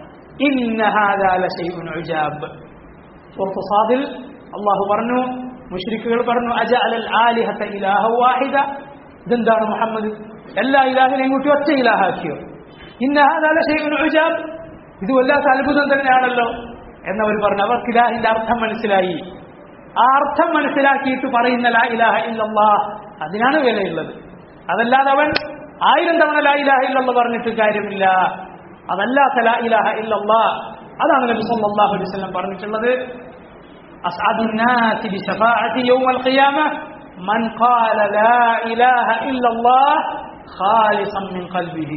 إن هذا لشيء عجاب سورة صادل الله പറഞ്ഞു മുഷ്രിക്കുകൾ പറഞ്ഞു أجعل الآلهة إلها واحدا ഇതെന്താണ് മുഹമ്മദ് എല്ലാ ഇലാഹിനെയും കൂട്ടി ഒറ്റ ഇലാഹാക്കിയോ ഇന്ന هذا لشيء عجاب ഇത് വല്ലാത്ത അത്ഭുതം തന്നെയാണല്ലോ എന്നവർ പറഞ്ഞു അവർക്ക് ഇലാഹിന്റെ അർത്ഥം മനസ്സിലായി ആ അർത്ഥം മനസ്സിലാക്കിയിട്ട് പറയുന്ന ലാ ഇലാഹ ഇല്ലല്ലാ അതിനാണ് വിലയുള്ളത് അതല്ലാതെ അവൻ ആയിരം തവണ ലാ ഇലാഹ ഇല്ലല്ലാ പറഞ്ഞിട്ട് കാര്യമില്ല അതല്ലാത്ത ലാ ഇലാഹ ഇല്ലല്ലാ അതാണ് നബി സല്ലല്ലാഹു അലൈഹി വസല്ലം പറഞ്ഞിട്ടുള്ളത് അസ്അദു الناس بشفاعة يوم القيامة من قال لا إله إلا الله خالصا من قلبه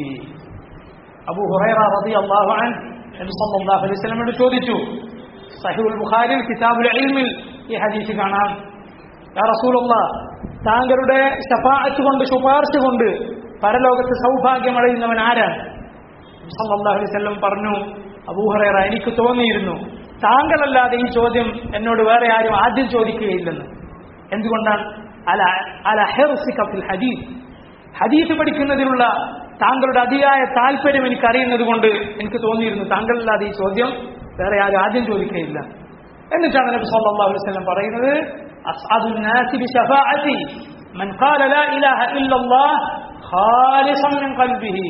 അബൂ ഹുറൈറ റളിയല്ലാഹു അൻഹു നബി സല്ലല്ലാഹു അലൈഹി വസല്ലമയോട് ചോദിച്ചു സഹിഹുൽ ബുഖാരിയിൽ കിതാബുൽ ഇൽമിൽ ഈ ഹദീസ് കാണാം യാ റസൂലുള്ളാഹ് താങ്കളുടെ ശഫാഅത്ത് കൊണ്ട് ശുപാർശ കൊണ്ട് പരലോകത്ത് സൗഭാഗ്യമടയുന്നവൻ ആരാണ് നബി സല്ലല്ലാഹു അലൈഹി വസല്ലം പറഞ്ഞു അബൂ ഹുറൈറ എനിക്ക് തോന്നിയിരുന്നു താങ്കളല്ലാതെ ഈ ചോദ്യം എന്നോട് വേറെ ആരും ആദ്യം ചോദിക്കുകയില്ലെന്ന് എന്തുകൊണ്ടാണ് അല അല ഹിർസിക ഫിൽ ഹദീസ് ഹദീസ് പഠിക്കുന്നതിനുള്ള താങ്കളുടെ അതിയായ താല്പര്യം എനിക്ക് അറിയുന്നത് കൊണ്ട് എനിക്ക് തോന്നിയിരുന്നു താങ്കളല്ലാതെ ഈ ചോദ്യം വേറെ ആരും ആദ്യം ചോദിക്കുകയില്ല എന്നിട്ടാണ് നബി സല്ലല്ലാഹു അലൈഹി വസല്ലം പറയുന്നത് അസ്അദുൻ നാസി ബിശഫാഅതി മൻ ഖാല ലാ ഇലാഹ ഇല്ലല്ലാഹ് ഖാലിസൻ മിൻ ഖൽബിഹി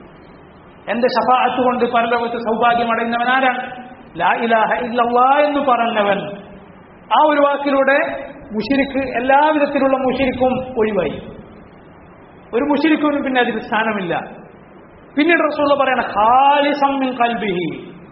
എന്റെ ഷഫാഅത്ത് കൊണ്ട് പരലോകത്ത് സൗഭാഗ്യം അടയുന്നവൻ ആരാണ് ലാ ഇലാഹ ഇല്ലല്ലാഹ് എന്ന് പറഞ്ഞവൻ ആ ഒരു വാക്കിലൂടെ മുഷിരിക്ക് എല്ലാവിധത്തിലുള്ള മുഷിരിക്കും ഒഴിവായി ഒരു മുഷിരിക്കും പിന്നെ അതിന് സ്ഥാനമില്ല പിന്നീട് റസൂള്ള പറയണ ഖാലിസം മിൻ കൽബിഹി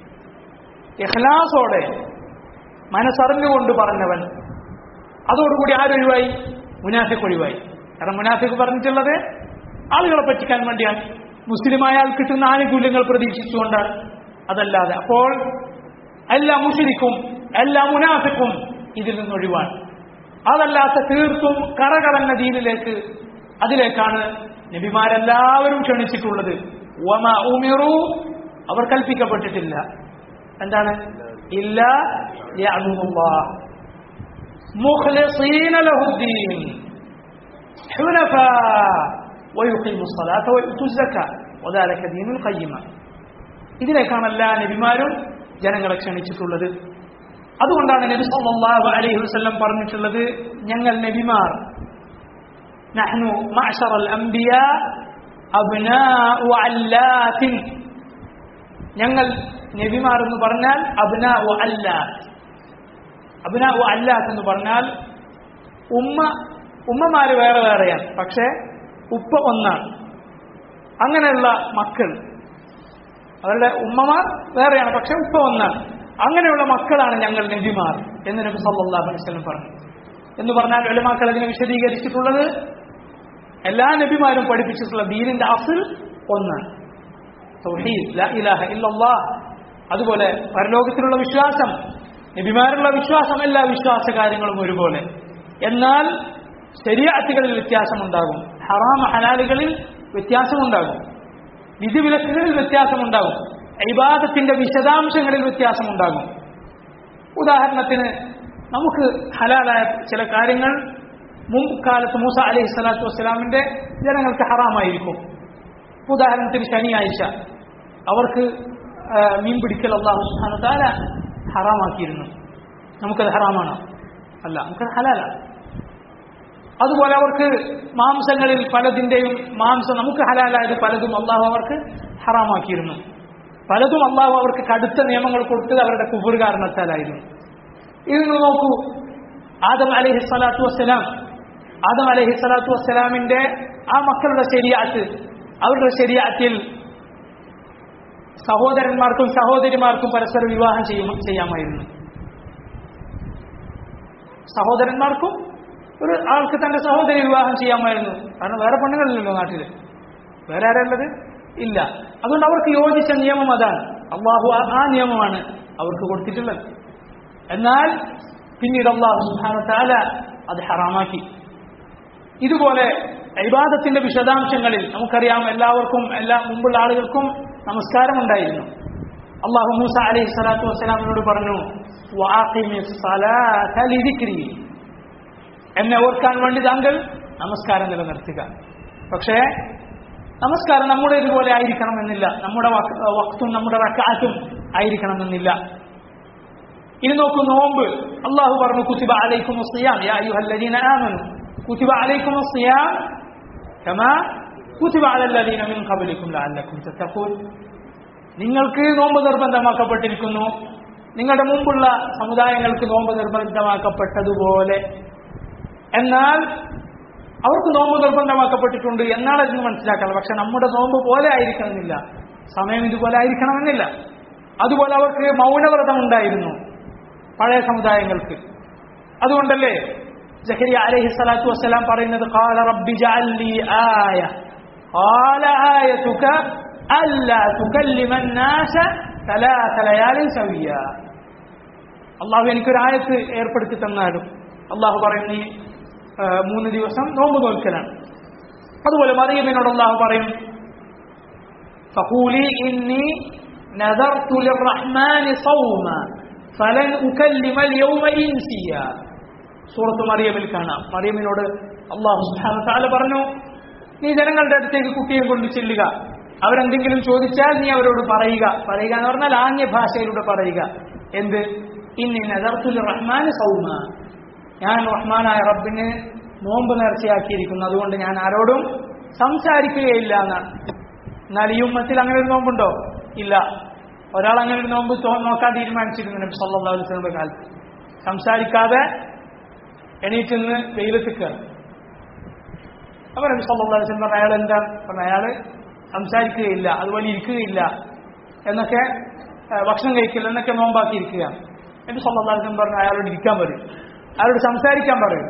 ഇഖ്ലാസോടെ മനസ്സറിഞ്ഞുകൊണ്ട് പറഞ്ഞവൻ അതോടുകൂടി ആരൊഴിവായി മുനാഫിക്ക് ഒഴിവായി കാരണം മുനാഫിക്ക് പറഞ്ഞിട്ടുള്ളത് ആളുകളെ പറ്റിക്കാൻ വേണ്ടിയാണ് മുസ്ലിമായാൽ കിട്ടുന്ന ആനുകൂല്യങ്ങൾ പ്രതീക്ഷിച്ചുകൊണ്ടാണ് അതല്ലാതെ അപ്പോൾ എല്ലാ മുഷിരിക്കും എല്ലാ മുനാഫിക്കും ഇതിൽ നിന്നൊഴിവാണ് അതല്ലാത്ത തീർത്തും കറകളന്ന ദീനിലേക്ക് അതിലേക്കാണ് നബിമാരെല്ലാവരും ക്ഷണിച്ചിട്ടുള്ളത് വമ ഉമിറു അവർ കൽപ്പിക്കപ്പെട്ടിട്ടില്ല എന്താണ് ഇല്ല യഅ്ബുദുല്ലാഹ് മുഖ്ലിസീന ലഹുദ്ദീൻ حنفاء ويقيموا الصلاة ويؤتوا الزكاة وذلك دين القيمة ഇതിലേക്കാണ് എല്ലാ നബിമാരും ജനങ്ങളെ ക്ഷണിച്ചിട്ടുള്ളത് അതുകൊണ്ടാണ് നബി സല്ലല്ലാഹു അലൈഹി വസല്ലം പറഞ്ഞിട്ടുള്ളത് ഞങ്ങൾ നബിമാർ നഹ്നു മഅശറൽ അംബിയാ അബ്നാഉ അല്ലാത്തിൻ ഞങ്ങൾ നബിമാർ എന്ന് പറഞ്ഞാൽ അബ്നാഉ അല്ലാത്ത് അബ്നാഉ അല്ലാത്ത് എന്ന് പറഞ്ഞാൽ ഉമ്മ ഉമ്മമാര് വേറെ വേറെയാണ് പക്ഷേ ഉപ്പ ഒന്നാണ് അങ്ങനെയുള്ള മക്കൾ അവരുടെ ഉമ്മമാർ വേറെയാണ് പക്ഷെ ഉപ്പ ഒന്നാണ് അങ്ങനെയുള്ള മക്കളാണ് ഞങ്ങൾ നബിമാർ എന്ന് നബി സല്ലല്ലാഹു അലൈഹി വസല്ലം പറഞ്ഞു എന്ന് പറഞ്ഞാൽ ഉലമാക്കൾ അതിനെ വിശദീകരിച്ചിട്ടുള്ളത് എല്ലാ നബിമാരും പഠിപ്പിച്ചിട്ടുള്ള ദീനിന്റെ അസിൽ ഒന്നാണ് തൗഹീദ് ലാ ഇലാഹ ഇല്ലല്ലാഹ് അതുപോലെ പരലോകത്തിലുള്ള വിശ്വാസം നബിമാരുള്ള വിശ്വാസം എല്ലാ വിശ്വാസ കാര്യങ്ങളും ഒരുപോലെ എന്നാൽ ശരിയാറ്റുകളിൽ വ്യത്യാസമുണ്ടാകും ഹറാം ഹലാലുകളിൽ വ്യത്യാസമുണ്ടാകും വിധിവിലക്കുകളിൽ വ്യത്യാസമുണ്ടാകും ഇബാദത്തിന്റെ വിശദാംശങ്ങളിൽ വ്യത്യാസമുണ്ടാകും ഉദാഹരണത്തിന് നമുക്ക് ഹലാലായ ചില കാര്യങ്ങൾ മുമ്പ് കാലത്ത് മൂസ അലൈഹി സ്വലാത്തു വസ്സലാമിന്റെ ജനങ്ങൾക്ക് ഹറാമായിരിക്കും ഉദാഹരണത്തിന് ശനിയാഴ്ച അവർക്ക് ആ, മീൻ പിടിക്കൽ അള്ളാഹു സുബ്ഹാനഹു താല ഹറാമാക്കിയിരുന്നു നമുക്കത് ഹറാമാണോ അല്ല നമുക്കത് ഹലാലാണ് അതുപോലെ അവർക്ക് മാംസങ്ങളിൽ പലതിന്റെയും മാംസം നമുക്ക് ഹലാലായത് പലതും അള്ളാഹു അവർക്ക് ഹറാമാക്കിയിരുന്നു പലതും അള്ളാഹു അവർക്ക് കടുത്ത നിയമങ്ങൾ കൊടുത്തത് അവരുടെ കുബുർ കാരണത്താലായിരുന്നു ഇത് നിങ്ങൾ നോക്കൂ ആദം അലൈഹി സ്വലാത്തു വസ്സലാം ആദം അലൈഹി സ്വലാത്തു വസ്സലാമിന്റെ ആ മക്കളുടെ ശരിയാത്ത് അവരുടെ ശരിയാത്തിൽ സഹോദരന്മാർക്കും സഹോദരിമാർക്കും പരസ്പര വിവാഹം ചെയ്യും ചെയ്യാമായിരുന്നു സഹോദരന്മാർക്കും ഒരു ആൾക്ക് തന്റെ സഹോദരി വിവാഹം ചെയ്യാമായിരുന്നു കാരണം വേറെ പെണ്ണുങ്ങളില്ലല്ലോ നാട്ടിൽ വേറെ ആരുള്ളത് ഇല്ല അതുകൊണ്ട് അവർക്ക് യോജിച്ച നിയമം അതാണ് അള്ളാഹു ആ- ആ നിയമമാണ് അവർക്ക് കൊടുത്തിട്ടുള്ളത് എന്നാൽ പിന്നീട് അള്ളാഹു സുബ്ഹാനഹു തആല അത് ഹറാമാക്കി ഇതുപോലെ ഇബാദത്തിന്റെ വിശദാംശങ്ങളിൽ നമുക്കറിയാം എല്ലാവർക്കും എല്ലാ മുമ്പുള്ള ആളുകൾക്കും നമസ്കാരമുണ്ടായിരുന്നു അള്ളാഹു മൂസ അലൈഹി സ്വലാത്തു വസ്സലാമിനോട് പറഞ്ഞു "വഅഖിമി സ്വലാത ലിദിക്രി." എന്നെ ഓർക്കാൻ വേണ്ടി താങ്കൾ നമസ്കാരം നിലനിർത്തുക പക്ഷേ നമസ്കാരം നമ്മുടെ ഇതുപോലെ ആയിരിക്കണമെന്നില്ല നമ്മുടെ വക്- വക്തും നമ്മുടെ റക്കാറ്റും ആയിരിക്കണമെന്നില്ല ഇനി നോക്കൂ നോമ്പ് അള്ളാഹു പറഞ്ഞു കുത്തിബ അലൈക്കും സിയാം യാ അയ്യുഹല്ലദീന ആമനു കുത്തിബ അലൈക്കും സിയാം കമാ കുത്തിബ അലല്ലദീന മിൻ ഖബലിക്കും ലഅല്ലക്കും തത്തഖൂൻ നിങ്ങൾക്ക് നോമ്പ് നിർബന്ധമാക്കപ്പെട്ടിരിക്കുന്നു നിങ്ങളുടെ മുമ്പുള്ള സമുദായങ്ങൾക്ക് നോമ്പ് നിർബന്ധമാക്കപ്പെട്ടതുപോലെ എന്നാൽ അവർക്ക് നോമ്പ് നിർബന്ധമാക്കപ്പെട്ടിട്ടുണ്ട് എന്നാണ് അതിന് മനസ്സിലാക്കണം പക്ഷെ നമ്മുടെ നോമ്പ് പോലെ ആയിരിക്കണമെന്നില്ല സമയം ഇതുപോലെ ആയിരിക്കണമെന്നില്ല അതുപോലെ അവർക്ക് മൗനവ്രതം ഉണ്ടായിരുന്നു പഴയ സമുദായങ്ങൾക്ക് അതുകൊണ്ടല്ലേ ജഹരിയ അലൈഹി സ്വലാത്തു വസ്സലാം പറയുന്നത് ഖാല റബ്ബി ജഅൽ ലീ ആയ ഖാല ആയതുക അല്ലാ തുകല്ലിമ الناس ثلاث ليال سويا അള്ളാഹു എനിക്കൊരു ആയത്ത് ഏർപ്പെടുത്തി തന്നാലും അള്ളാഹു പറയുന്ന ഈ ആ, മൂന്ന് ദിവസം നോമ്പ് നോൽക്കലാണ് അതുപോലെ മറിയമ്മിനോട് അള്ളാഹു പറയും فقولي إني نذرت للرحمن صوما فلن أكلم اليوم إنسيا സൂറത്ത് മറിയമിൽ കാണാം മറിയമിനോട് അള്ളാഹു സുബ്ഹാനഹു തആല പറഞ്ഞു നീ ജനങ്ങളുടെ അടുത്തേക്ക് കുട്ടിയെ കൊണ്ട് ചെല്ലുക അവരെന്തെങ്കിലും ചോദിച്ചാൽ നീ അവരോട് പറയുക പറയുക എന്ന് പറഞ്ഞാൽ ആംഗ്യ ഭാഷയിലൂടെ പറയുക എന്ത് ഇന്നി നദർത്തുൽ റഹ്മാൻ സൗമ ഞാൻ റഹ്മാനായ റബ്ബിന് നോമ്പ് നേർച്ചയാക്കിയിരിക്കുന്നു അതുകൊണ്ട് ഞാൻ ആരോടും സംസാരിക്കുകയില്ല എന്നാണ് എന്നാൽ ഈ ഉമ്മത്തിൽ അങ്ങനെ ഒരു നോമ്പുണ്ടോ ഇല്ല ഒരാൾ അങ്ങനെ ഒരു നോമ്പ് തോ- നോക്കാൻ തീരുമാനിച്ചിരുന്നു നബി സല്ലല്ലാഹു അലൈഹി വസല്ലമയുടെ കാലത്ത് സംസാരിക്കാതെ എണീറ്റ് നിന്ന് വെയിലത്തിക്കാണ് അപ്പൊ നബി സല്ലല്ലാഹു അലൈഹി വസല്ലം പറഞ്ഞു അയാൾ എന്താ പറഞ്ഞു അയാള് സംസാരിക്കുകയില്ല അതുപോലെ ഇരിക്കുകയില്ല എന്നൊക്കെ ആ, ഭക്ഷണം കഴിക്കില്ല എന്നൊക്കെ നോമ്പാക്കിയിരിക്കുകയാണ് നബി സല്ലല്ലാഹു അലൈഹി വസല്ലം പറഞ്ഞു അയാളോട് ഇരിക്കാൻ പറയും അയാളോട് സംസാരിക്കാൻ പറയും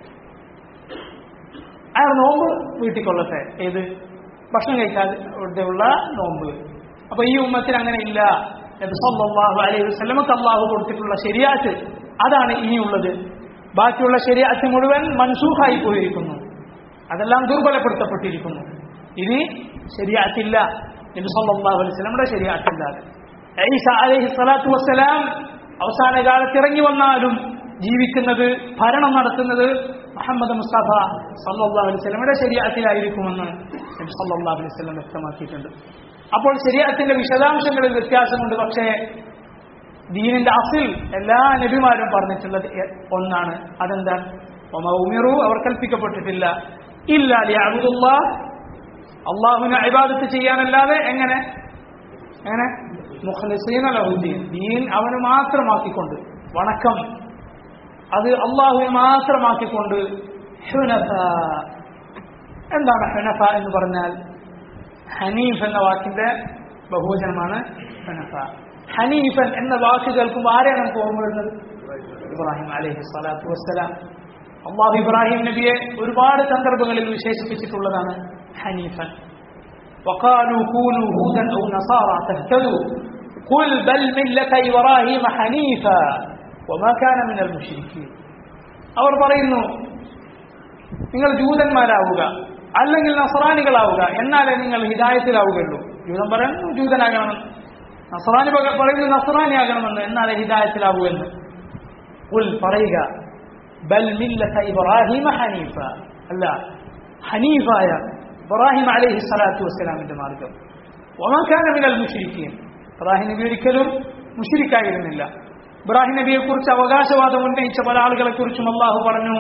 അയാൾ നോമ്പ് വീട്ടിൽ കൊള്ളട്ടെ ഏത് ഭക്ഷണം കഴിക്കാതെ ഉള്ള നോമ്പ് അപ്പൊ ഈ ഉമ്മത്തിൽ അങ്ങനെ ഇല്ല നബി സല്ലല്ലാഹു അലൈഹി വസല്ലമക്ക് അള്ളാഹു കൊടുത്തിട്ടുള്ള ശരിയാത്ത് അതാണ് ഇനിയുള്ളത് ബാക്കിയുള്ള ശരിയാത്ത് മുഴുവൻ മൻസൂഖായി പോയിരിക്കുന്നു അതെല്ലാം ദുർബലപ്പെടുത്തപ്പെട്ടിരിക്കുന്നു ഇനി ശരിയാത്തില്ല നബി സല്ലല്ലാഹു അലൈഹി വസല്ലമയുടെ ശരിയാത്തില്ലാതെ ഈസ അലൈഹി സ്വലാത്തു വസ്സലാം അവസാന കാലത്ത് ഇറങ്ങി വന്നാലും ജീവിക്കുന്നത് ഭരണം നടത്തുന്നത് മുഹമ്മദ് മുസ്തഫ സല്ലല്ലാഹു അലൈഹി വസല്ലമയുടെ ശരീഅത്തിലായിരിക്കുമെന്ന് നബി സല്ലല്ലാഹു അലൈഹി വസല്ലം വ്യക്തമാക്കിയിട്ടുണ്ട് അപ്പോൾ ശരീഅത്തിന്റെ വിശദാംശങ്ങളിൽ വ്യത്യാസമുണ്ട് പക്ഷേ ദീനിന്റെ അസിൽ എല്ലാ നബിമാരും പറഞ്ഞിട്ടുള്ളത് എ- ഒന്നാണ് അതെന്താണ് ഒമ ഉമിറു അവർ കൽപ്പിക്കപ്പെട്ടിട്ടില്ല ഇല്ല അബുദുല്ലാ അള്ളാഹുവിനെ ഇബാദത്ത് ചെയ്യാനല്ലാതെ എങ്ങനെ എങ്ങനെ മുഖ്ലിസീന ലഹുദ്ദീൻ ദീൻ അവന് മാത്രമാക്കിക്കൊണ്ട് വണക്കം അത് അള്ളാഹുവിനെ മാത്രമാക്കിക്കൊണ്ട് ഹുനഫ എന്താണ് ഹുനഫ എന്ന് പറഞ്ഞാൽ ഹനീഫ് എന്ന വാക്കിന്റെ ബഹുവചനമാണ് ഹനഫ ഹനീഫൻ എന്ന വാക്ക് കേൾക്കുമ്പോൾ ആരെയാണ് നമുക്ക് ഓർമ്മ വരുന്നത് ഇബ്രാഹിം അലൈഹി സ്വലാത്തു വസ്സലാം അള്ളാഹു ഇബ്രാഹിം നബിയെ ഒരുപാട് സന്ദർഭങ്ങളിൽ വിശേഷിപ്പിച്ചിട്ടുള്ളതാണ് ഹനീഫൻ وقالوا كونوا هودا أو نصارى تهتدوا قل بل ملة إبراهيم حنيفا وما كان من المشركين അവർ പറയുന്നു നിങ്ങൾ ജൂതന്മാരാവുക അല്ലെങ്കിൽ നസറാനികളാവുക എന്നാലേ നിങ്ങൾ ഹിദായത്തിലാവുകയുള്ളൂ ജൂതൻ പറയുന്നു ജൂതനാകണമെന്ന് നസറാനി പക- പറയുന്നു നസറാനിയാകണമെന്ന് എന്നാലേ ഹിദായത്തിലാവുമെന്ന് ഉൽ പറയുക ബൽ മില്ലത ഇബ്രാഹിമ ഹനീഫ അല്ല ഹനീഫായ ഇബ്രാഹിം അലൈഹി സ്വലാത്തു വസ്സലാമിന്റെ മാർഗം ഒമാക്കാന മിനൽ മുഷിരിക്കുകയും ഇബ്രാഹിം നബി ഒരിക്കലും മുഷിരിക്കായിരുന്നില്ല ഇബ്രാഹിം നബിയെ കുറിച്ച് അവകാശവാദം ഉന്നയിച്ച പല ആളുകളെ കുറിച്ചും അള്ളാഹു പറഞ്ഞു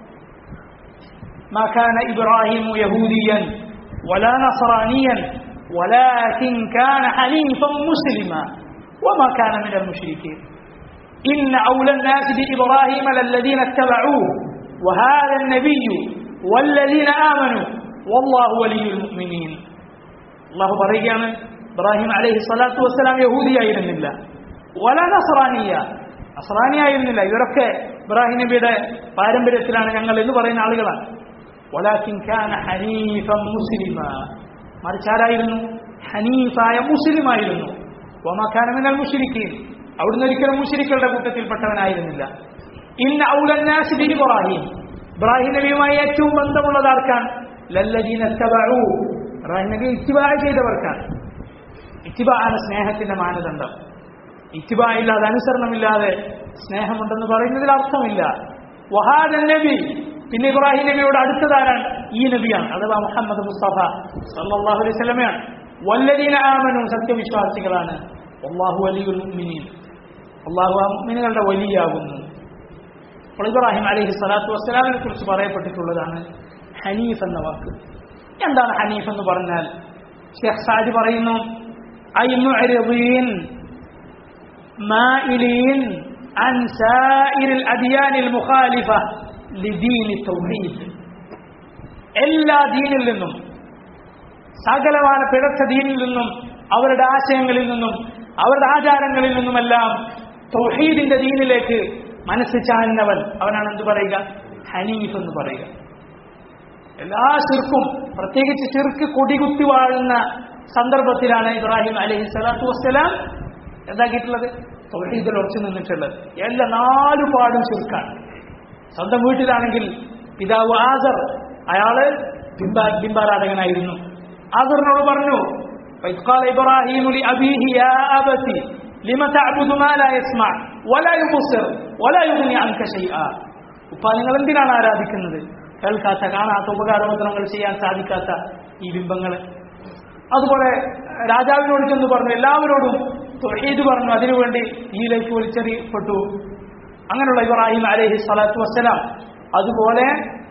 ما كان إبراهيم يهوديا ولا نصرانيا ولكن كان حنيفا مسلما وما كان من المشركين إن أولى الناس بإبراهيم للذين اتبعوه وهذا النبي والذين آمنوا والله ولي المؤمنين الله പറയുകയാണ് ഇബ്രാഹിം അലൈഹി സ്വലാത്തു വസ്സലാം യഹൂദിയായിരുന്നില്ല വല നസ്രാനിയ നസ്രാനിയായിരുന്നില്ല ഇവരൊക്കെ ഇബ്രാഹിം നബിയുടെ പാരമ്പര്യത്തിലാണ് ഞങ്ങൾ എന്ന് പറയുന്ന ആളുകളാണ് വലാക്കിൻ കാന ഹനീഫൻ മുസ്ലിമ മറിച്ച് ആരായിരുന്നു ഹനീഫായ മുസ്ലിമായിരുന്നു വമാക്കാന മിനൽ മുശ്രിക്കീൻ അവിടുന്ന് ഒരിക്കലും മുശ്രിക്കളുടെ കൂട്ടത്തിൽപ്പെട്ടവനായിരുന്നില്ല ഇന്ന ഔലന്നാസ് ബി ഇബ്രാഹിം ഇബ്രാഹിം നബിയുമായി ഏറ്റവും ബന്ധമുള്ളത് ആർക്കാണ് ലല്ലദീന തബഉ ഇബ്രാഹിം നബി ഇത്തിബാ ചെയ്തവർക്കാണ് ഇത്തിബാ ആണ് സ്നേഹത്തിന്റെ മാനദണ്ഡം ഇത്തിബാ ഇല്ലാതെ അനുസരണമില്ലാതെ സ്നേഹമുണ്ടെന്ന് പറയുന്നതിൽ അർത്ഥമില്ല വഹാദൻ നബി പിന്നെ ഇബ്രാഹിം നബിയോട് അടുത്തതാരാണ് ഈ നബിയാണ് അഥവാ മുഹമ്മദ് മുസ്തഫ സല്ലല്ലാഹു അലൈഹി വസല്ലമയാണ് വല്ലദീന ആമനു സത്യവിശ്വാസികളാണ് അള്ളാഹു അലിയുൽ മുഅ്മിനീൻ അള്ളാഹു ആ മുഅ്മിനുകളുടെ വലിയാകുന്നു അപ്പോൾ ഇബ്രാഹിം അലൈഹി സ്വലാത്തു വസ്സലാമിനെ കുറിച്ച് പറയപ്പെട്ടിട്ടുള്ളതാണ് ഹനീഫ് എന്ന വാക്ക് എന്താണ് ഹനീഫ് എന്ന് പറഞ്ഞാൽ ഷെഖ് സാജി പറയുന്നു ഐ മുഅ്രിദീൻ مائلين عن سائر الأديان المخالفة لدين التوحيد എല്ലാ ദീനിൽ നിന്നും സകലമായ പിഴച്ച ദീനിൽ നിന്നും അവരുടെ ആശയങ്ങളിൽ നിന്നും അവരുടെ ആചാരങ്ങളിൽ നിന്നുമെല്ലാം തൗഹീദിന്റെ ദീനിലേക്ക് മനസ്സ് ചാഞ്ഞവൻ അവനാണ് എന്ത് പറയുക ഹനീഫ് എന്ന് പറയുക എല്ലാ ശിർക്കും പ്രത്യേകിച്ച് ശിർക്ക് കൊടികുത്തി വാഴുന്ന സന്ദർഭത്തിലാണ് ഇബ്രാഹിം അലൈഹി സ്വലാത്തു വസ്സലാം എന്താക്കിയിട്ടുള്ളത് തൊഴീദിൽ ഉറച്ചു നിന്നിട്ടുള്ളത് എല്ലാ നാലു പാടും ചുരുക്കാണ് സ്വന്തം വീട്ടിലാണെങ്കിൽ പിതാവ് ആദർ അയാള് ബിംബ ബിംബാരാധകനായിരുന്നു ആദറിനോട് പറഞ്ഞു "وإذ قال إبراهيم لأبيه يا أبت لم تعبد ما لا يسمع ولا يبصر ولا يغني عنك شيئا ഉപ്പ നിങ്ങൾ എന്തിനാണ് ആരാധിക്കുന്നത് കേൾക്കാത്ത കാണാത്ത ഉപകാരോപദ്രവങ്ങൾ ചെയ്യാൻ സാധിക്കാത്ത ഈ ബിംബങ്ങളെ അതുപോലെ രാജാവിനോട് ചെന്ന് പറഞ്ഞു എല്ലാവരോടും തൊഴീദ് പറഞ്ഞു അതിനുവേണ്ടി ഈയിലേക്ക് വിളിച്ചെറിയപ്പെട്ടു അങ്ങനെയുള്ള ഇബ്രാഹിം അലൈഹി സ്വലാത്തു വസ്സലാം അതുപോലെ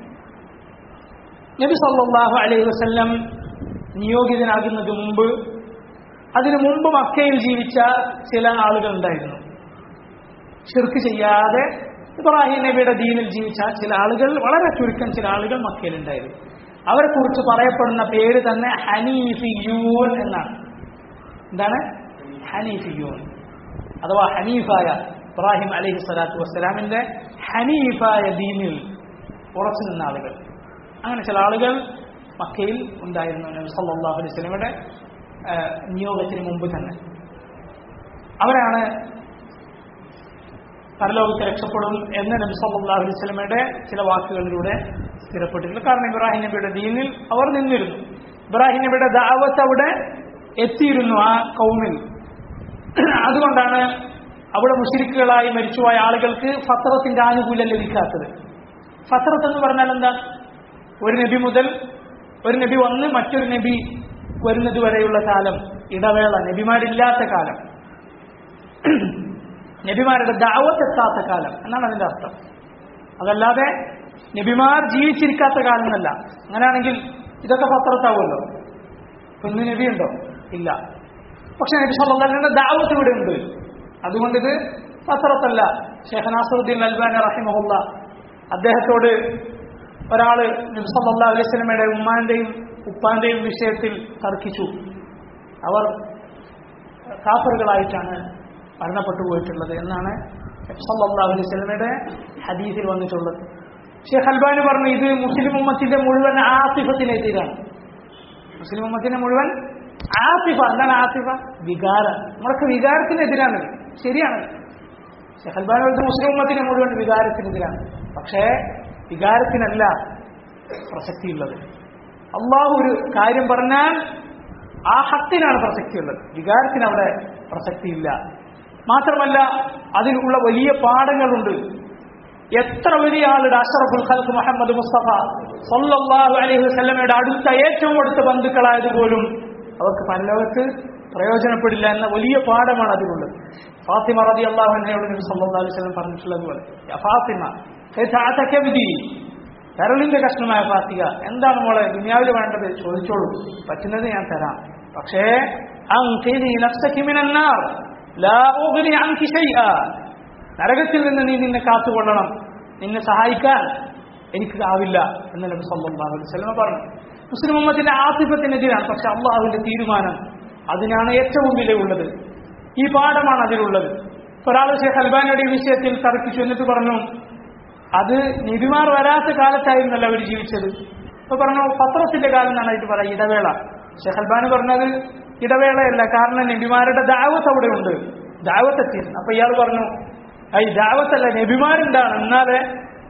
നബി സല്ലല്ലാഹു അലൈഹി വസല്ലം നിയോഗിതനാകുന്നതിന് മുമ്പ് അതിനു മുമ്പ് മക്കയിൽ ജീവിച്ച ചില ആളുകൾ ഉണ്ടായിരുന്നു ഷിർക്ക് ചെയ്യാതെ ഇബ്രാഹിം നബിയുടെ ദീനിൽ ജീവിച്ച ചില ആളുകൾ വളരെ ചുരുക്കം ചില ആളുകൾ മക്കയിലുണ്ടായിരുന്നു അവരെ കുറിച്ച് പറയപ്പെടുന്ന പേര് തന്നെ ഹനീഫിയൂൻ എന്നാണ് എന്താണ് ഹനീഫിയൂൻ അഥവാ ഹനീഫായ ഇബ്രാഹിം അലൈഹി സ്വലാത്തു വസ്സലാമിന്റെ ഹനീഫായ ദീനിൽ ഉറച്ചു നിന്ന ആളുകൾ അങ്ങനെ ചില ആളുകൾ മക്കയിൽ ഉണ്ടായിരുന്നു നബി സല്ലല്ലാഹു അലൈഹി വസല്ലമയുടെ ആ, നിയോഗത്തിന് മുമ്പ് തന്നെ അവരാണ് പരലോകത്ത് രക്ഷപ്പെടും എന്ന് നബി സല്ലല്ലാഹു അലൈഹി വസല്ലമയുടെ ചില വാക്കുകളിലൂടെ സ്ഥിരപ്പെട്ടിട്ടുണ്ട് കാരണം ഇബ്രാഹിം നബിയുടെ ദീനിൽ അവർ നിന്നിരുന്നു ഇബ്രാഹിം നബിയുടെ ദാവത്ത് അവിടെ എത്തിയിരുന്നു ആ കൗമിൽ അതുകൊണ്ടാണ് അവിടെ മുഷിരിക്കുകളായി മരിച്ചുപോയ ആളുകൾക്ക് ഫത്രത്തിന്റെ ആനുകൂല്യം ലഭിക്കാത്തത് ഫത്രത്ത് എന്ന് പറഞ്ഞാൽ എന്താ ഒരു നബി മുതൽ ഒരു നബി വന്ന് മറ്റൊരു നബി വരുന്നത് വരെയുള്ള കാലം ഇടവേള നബിമാരില്ലാത്ത കാലം നബിമാരുടെ ദാവത്ത് എത്താത്ത കാലം എന്നാണ് അതിന്റെ അർത്ഥം അതല്ലാതെ നബിമാർ ജീവിച്ചിരിക്കാത്ത കാലം എന്നല്ല അങ്ങനെയാണെങ്കിൽ ഇതൊക്കെ പത്രത്താവുമല്ലോ ഇന്ന് നബി ഉണ്ടോ ഇല്ല പക്ഷെ നബി സല്ലല്ലാഹുവിന്റെ ദാവത്ത് ഇവിടെ ഉണ്ട് അതുകൊണ്ട് ഇത് പത്രത്തല്ല ഷെയ്ഖ് നാസറുദ്ദീൻ അൽബാനി റഹിമഹുല്ല അദ്ദേഹത്തോട് ഒരാള് നബി സല്ലല്ലാഹു അലൈഹി വസല്ലമയുടെ ഉമ്മാന്റെയും ഉപ്പാന്റെയും വിഷയത്തിൽ തർക്കിച്ചു അവർ കാഫറുകളായിട്ടാണ് മരണപ്പെട്ടു പോയിട്ടുള്ളത് എന്നാണ് സല്ലല്ലാഹു അലൈഹി വസല്ലമയുടെ ഹദീസിൽ വന്നിട്ടുള്ളത് ഷെയ്ഖ് അൽബാനി പറഞ്ഞു ഇത് മുസ്ലിം ഉമ്മത്തിന്റെ മുഴുവൻ ആസിഫത്തിനെതിരാണ് മുസ്ലിം ഉമ്മത്തിന്റെ മുഴുവൻ ആസിഫ എന്താണ് ആസിഫ വികാരം നമ്മളൊക്കെ വികാരത്തിനെതിരാണ് ശരിയാണ് ഷെയ്ഖ് അൽബാനി പറഞ്ഞത് മുസ്ലിം ഉമ്മത്തിന്റെ മുഴുവൻ വികാരത്തിനെതിരാണ് പക്ഷേ വികാരത്തിനല്ല പ്രസക്തിയുള്ളത് അള്ളാഹു ഒരു കാര്യം പറഞ്ഞാൽ ആ ഹത്തിനാണ് പ്രസക്തിയുള്ളത് വികാരത്തിന് അവിടെ പ്രസക്തിയില്ല മാത്രമല്ല അതിലുള്ള വലിയ പാഠങ്ങളുണ്ട് എത്ര വലിയ ആളുടെ അഷറഫുൽ ഖൽക്ക് മുഹമ്മദ് മുസ്തഫ സല്ലല്ലാഹു അലൈഹി വസല്ലമയുടെ അടുത്ത ഏറ്റവും അടുത്ത ബന്ധുക്കളായത് പോലും അവർക്ക് പരലോകത്ത് പ്രയോജനപ്പെടില്ല എന്ന വലിയ പാഠമാണ് അതിലുള്ളത് ഫാത്തിമ റതി അള്ളാഹു എന്നയോട് നബി സല്ലല്ലാഹു അലൈഹി വസല്ലം പറഞ്ഞിട്ടുള്ളത് പോലെ "യാ ഫാത്തിമ കൈതാതകബിദി കരളിന്റെ കഷ്ണമായ ഫാത്തിക എന്താണ് മോളെ ദുനിയാവിൽ വേണ്ടത് ചോദിച്ചോളൂ പറ്റുന്നത് ഞാൻ തരാം പക്ഷേ അൻഖിദി നഫ്സകി മിനൻ നാർ ലാ ഉഗ്നി അൻകി ശൈഅ നരകത്തിൽ നിന്ന് നീ നിന്നെ കാത്തുകൊള്ളണം നിന്നെ സഹായിക്കാൻ എനിക്ക് ആവില്ല എന്ന് നബി സല്ലല്ലാഹു അലൈഹി വസല്ലം പറഞ്ഞു മുസ്ലിം ഉമ്മത്തിന്റെ ആസിഫത്തിനെതിരാണ് പക്ഷെ അള്ളാഹുവിന്റെ തീരുമാനം അതിനാണ് ഏറ്റവും വിലയുള്ളത് ഈ പാഠമാണ് അതിലുള്ളത് ഒരാൾ ഷെയ്ഖ് അൽബാനിയുടെ ഈ വിഷയത്തിൽ തർക്കിച്ചു എന്നിട്ട് പറഞ്ഞു അത് നിബിമാർ വരാത്ത കാലത്തായിരുന്നല്ലോ അവർ ജീവിച്ചത് അപ്പൊ പറഞ്ഞു പത്രത്തിന്റെ കാലം എന്നാണ് ഇത് പറയാം ഇടവേള ഷെയ്ഖ് അൽബാനി പറഞ്ഞത് ഇടവേളയല്ല കാരണം നബിമാരുടെ ദാവത്ത് അവിടെ ഉണ്ട് ദാവത്ത് എത്തിയിരുന്നു അപ്പൊ ഇയാൾ പറഞ്ഞു "ആ, ഈ ദാവത്തല്ല നബിമാരുണ്ടാണ് എന്നാലേ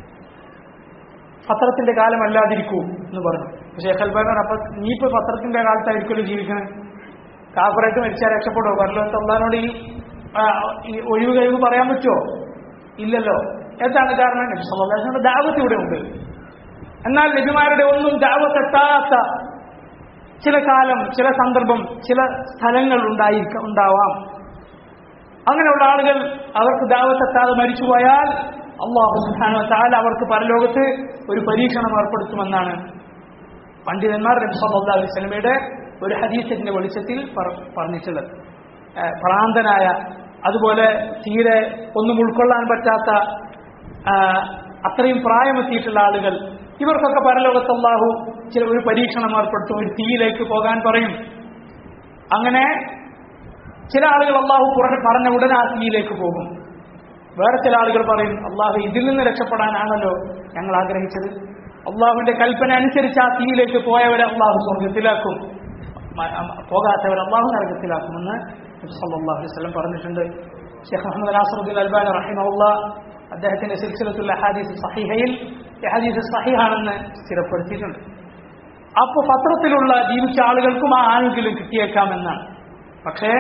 പത്രത്തിന്റെ കാലം അല്ലാതിരിക്കൂ എന്ന് പറഞ്ഞു ഷെയ്ഖ് അൽബാനി പറഞ്ഞു അപ്പൊ നീ ഇപ്പൊ പത്രത്തിന്റെ കാലത്തായിരിക്കുമല്ലോ ജീവിക്കണേ കാഫറായിട്ട് മരിച്ചാൽ രക്ഷപ്പെടുമോ പരലോകത്ത് അള്ളഹാനോട് ഈ ആ, ഈ ഒഴിവ് കഴിവ് പറയാൻ പറ്റുമോ ഇല്ലല്ലോ എന്താണ് കാരണം നബി സല്ലല്ലാഹു അലൈഹി വസല്ലം ദാവത്ത് ഇവിടെ ഉണ്ട് എന്നാൽ നബിമാരുടെ ഒന്നും ദാവത്ത് എത്താത്ത ചില കാലം ചില സന്ദർഭം ചില സ്ഥലങ്ങൾ ഉണ്ടായിരിക്കാം ഉണ്ടാവാം അങ്ങനെയുള്ള ആളുകൾ അവർക്ക് ദാവത്തെത്താതെ മരിച്ചുപോയാൽ അള്ളാഹു സുബ്ഹാനഹു വ തആല അവർക്ക് പരലോകത്ത് ഒരു പരീക്ഷണം ഏർപ്പെടുത്തുമെന്നാണ് പണ്ഡിതന്മാർ നബി സല്ലല്ലാഹു അലൈഹി വസല്ലമയുടെ ഒരു ഹദീസിന്റെ വെളിച്ചത്തിൽ പറ- പറഞ്ഞിട്ടുള്ളത് ഏഹ് ഭ്രാന്തനായ അതുപോലെ തീരെ ഒന്നും ഉൾക്കൊള്ളാൻ പറ്റാത്ത ആ, അത്രയും പ്രായമെത്തിയിട്ടുള്ള ആളുകൾ ഇവർക്കൊക്കെ പരലോകത്ത് അള്ളാഹു ചില ഒരു പരീക്ഷണം ഏർപ്പെടുത്തും ഒരു തീയിലേക്ക് പോകാൻ പറയും അങ്ങനെ ചില ആളുകൾ അള്ളാഹു പുറ- പറഞ്ഞ ഉടനെ ആ തീയിലേക്ക് പോകും വേറെ ചില ആളുകൾ പറയും അള്ളാഹു ഇതിൽ നിന്ന് രക്ഷപ്പെടാനാണല്ലോ ഞങ്ങൾ ആഗ്രഹിച്ചത് അള്ളാഹുവിന്റെ കൽപ്പന അനുസരിച്ച് ആ തീയിലേക്ക് പോയവരെ അള്ളാഹു സ്വർഗത്തിലാക്കും മ- അം- പോകാത്തവരെ അള്ളാഹു നരകത്തിലാക്കുമെന്ന് നബി സല്ലല്ലാഹു അലൈഹി വസല്ലം പറഞ്ഞിട്ടുണ്ട് ഷെയ്ഖ് മുഹമ്മദ് നാസറുദ്ദീൻ അൽബാനി റഹിമഹുല്ല അദ്ദേഹത്തിന്റെ സിൽസിലത്തുള്ള ഹദീസ് സഹിഹയിൽ ഈ ഹദീസ് സഹിഹാണെന്ന് സ്ഥിരപ്പെടുത്തിയിട്ടുണ്ട് അപ്പോൾ പത്രത്തിലുള്ള ജീവിച്ച ആളുകൾക്കും ആ ആനുകൂല്യം കിട്ടിയേക്കാമെന്നാണ് പക്ഷേ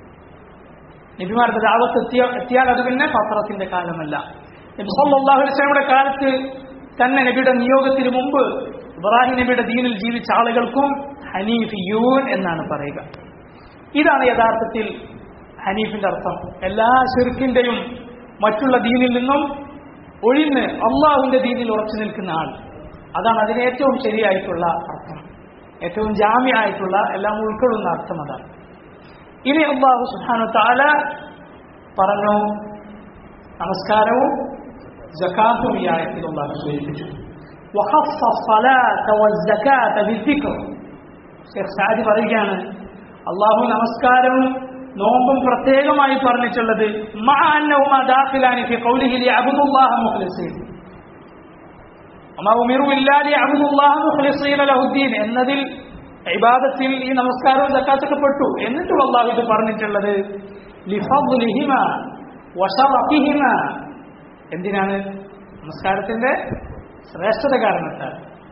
നബിമാരുടെ ദാവത്ത് എത്തിയ എത്തിയാൽ അത് പിന്നെ പത്രത്തിന്റെ കാലമല്ല നബി സല്ലല്ലാഹു അലൈഹി വസല്ലമയുടെ കാലത്ത് തന്നെ നബിയുടെ നിയോഗത്തിന് മുമ്പ് ഇബ്രാഹിം നബിയുടെ ദീനിൽ ജീവിച്ച ആളുകൾക്കും ഹനീഫിയൂൻ എന്നാണ് പറയുക ഇതാണ് യഥാർത്ഥത്തിൽ ഹനീഫിന്റെ അർത്ഥം എല്ലാ ഷിർക്കിന്റെയും മറ്റുള്ള ദീനിൽ നിന്നും ഒഴിഞ്ഞ് അള്ളാഹുവിന്റെ ദീനിൽ ഉറച്ചു നിൽക്കുന്ന ആൾ അതാണ് അതിന് ഏറ്റവും ശരിയായിട്ടുള്ള അർത്ഥം ഏറ്റവും ജാമ്യായിട്ടുള്ള എല്ലാം ഉൾക്കൊള്ളുന്ന അർത്ഥം അതാണ് ഇനി അള്ളാഹു സുഹാനു താല പറഞ്ഞു നമസ്കാരവും ജക്കാത്തും ഈ ആയത്തിൽ അള്ളാഹു സൂചിപ്പിച്ചു وخص الصلاة والزكاة بالذكر ഷെയ്ഖ് സാദി പറയുകയാണ് അള്ളാഹു നമസ്കാരവും നോമ്പും പ്രത്യേകമായി പറഞ്ഞിട്ടുള്ളത് മഅ അന്നഹുമാ ദാഖിലാനി ഫി ഖൗലിഹി ലിയഅബ്ദുല്ലാഹ മുഖ്ലിസീൻ വമാ ഉമിറു ഇല്ലാ ലിയഅബ്ദുല്ലാഹ മുഖ്ലിസീന ലഹുദ്ദീൻ എന്നതിൽ ഇബാദത്തിൽ ഈ നമസ്കാരവും സക്കാത്തൊക്കെ പെട്ടു എന്നിട്ടും അള്ളാഹു ഇത് പറഞ്ഞിട്ടുള്ളത് ലിഫദ്ലിഹിമ വശറഫിഹിമ എന്തിനാണ് നമസ്കാരത്തിന്റെ ശ്രേഷ്ഠത കാരണത്താൽ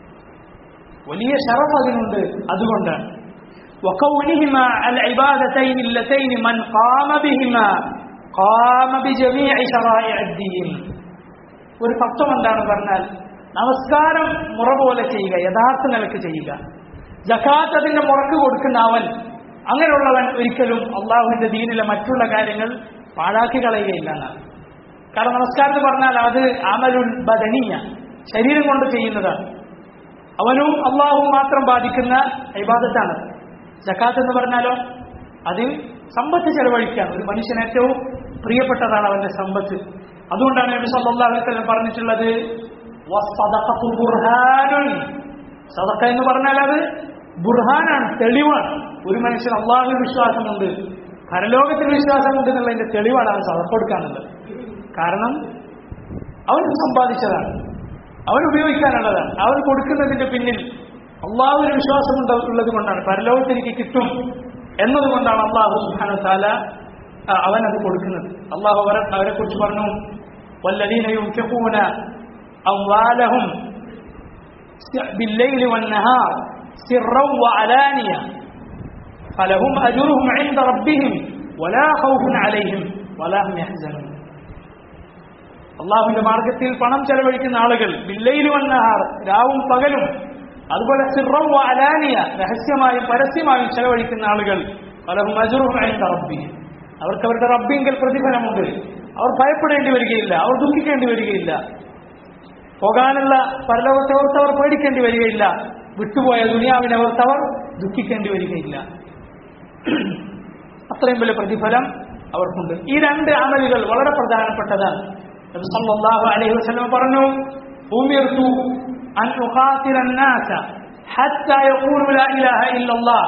വലിയ ഷറഫ് അതിനുണ്ട് അതുകൊണ്ടാണ് وكونهما العبادتين اللتين من قام بهما قام بجميع شرائع الدين ഒരു തത്വം എന്താണ് പറഞ്ഞാൽ നമസ്കാരം മുറ പോലെ ചെയ്യുക യഥാർത്ഥ നിലക്ക് ചെയ്യുക ജക്കാത്ത് അതിന്റെ മുറക്ക് കൊടുക്കുന്ന അവൻ അങ്ങനെയുള്ളവൻ ഒരിക്കലും അള്ളാഹുവിന്റെ ദീനിലെ മറ്റുള്ള കാര്യങ്ങൾ പാഴാക്കി കളയുകയില്ല എന്നാണ് കാരണം നമസ്കാരം എന്ന് പറഞ്ഞാൽ അത് അമലുൽ ബദനീയ ശരീരം കൊണ്ട് ചെയ്യുന്നതാണ് അവനും അള്ളാഹുവും മാത്രം ബാധിക്കുന്ന ഇബാദത്താണ് ജക്കാത്ത് എന്ന് പറഞ്ഞാലോ അതിൽ സമ്പത്ത് ചെലവഴിക്കാൻ ഒരു മനുഷ്യന് ഏറ്റവും പ്രിയപ്പെട്ടതാണ് അവന്റെ സമ്പത്ത് അതുകൊണ്ടാണ് നബി സല്ലല്ലാഹു അലൈഹി വസല്ലം പറഞ്ഞിട്ടുള്ളത് വസ്സദഖത്തു ബുർഹാനുൻ സദഖ എന്ന് പറഞ്ഞാൽ അത് ബുർഹാനാണ് തെളിവാണ് ഒരു മനുഷ്യൻ അള്ളാഹുവിൽ വിശ്വാസമുണ്ട് പരലോകത്തിൽ വിശ്വാസമുണ്ട് എന്നുള്ളതിന്റെ തെളിവാണ് അവൻ സമർപ്പെടുക്കാനുള്ളത് കാരണം അവൻ സമ്പാദിച്ചതാണ് അവൻ ഉപയോഗിക്കാനുള്ളതാണ് അവൻ കൊടുക്കുന്നതിന്റെ പിന്നിൽ അള്ളാഹുവിന് വിശ്വാസമുണ്ട് ഉള്ളത് കൊണ്ടാണ് പരലോകത്ത് എനിക്ക് കിട്ടും എന്നതുകൊണ്ടാണ് അള്ളാഹു സുഹാന താല അവനത് കൊടുക്കുന്നത് അള്ളാഹു അവരെ അവരെ കുറിച്ച് പറഞ്ഞു والذين ينفقون أموالهم بالليل والنهار سرا وعلانية فلهم أجرهم عند ربهم ولا خوف عليهم ولا هم يحزنون അള്ളാഹുവിന്റെ മാർഗത്തിൽ പണം ചെലവഴിക്കുന്ന ആളുകൾ ബില്ലയിൽ വന്നഹാർ രാവും പകലും അതുപോലെ സിറം അലാനിയ രഹസ്യമായും പരസ്യമായും ചെലവഴിക്കുന്ന ആളുകൾ പലരും അജുറും റബ്ബി അവർക്ക് അവരുടെ റബ്ബിങ്കൽ പ്രതിഫലമുണ്ട് അവർ ഭയപ്പെടേണ്ടി വരികയില്ല അവർ ദുഃഖിക്കേണ്ടി വരികയില്ല പോകാനുള്ള പരലോകത്തെ ഓർത്ത് അവർ പേടിക്കേണ്ടി വരികയില്ല വിട്ടുപോയ ദുനിയാവിനെ ഓർത്ത് അവർ ദുഃഖിക്കേണ്ടി വരികയില്ല അത്രയും വലിയ പ്രതിഫലം അവർക്കുണ്ട് ഈ രണ്ട് അമലുകൾ വളരെ പ്രധാനപ്പെട്ടതാണ് നബി സല്ലല്ലാഹു അലൈഹി വസല്ലം പറഞ്ഞു ഉമിർതു അൻ ഉഖാതില الناس حتى يقولوا لا اله الا الله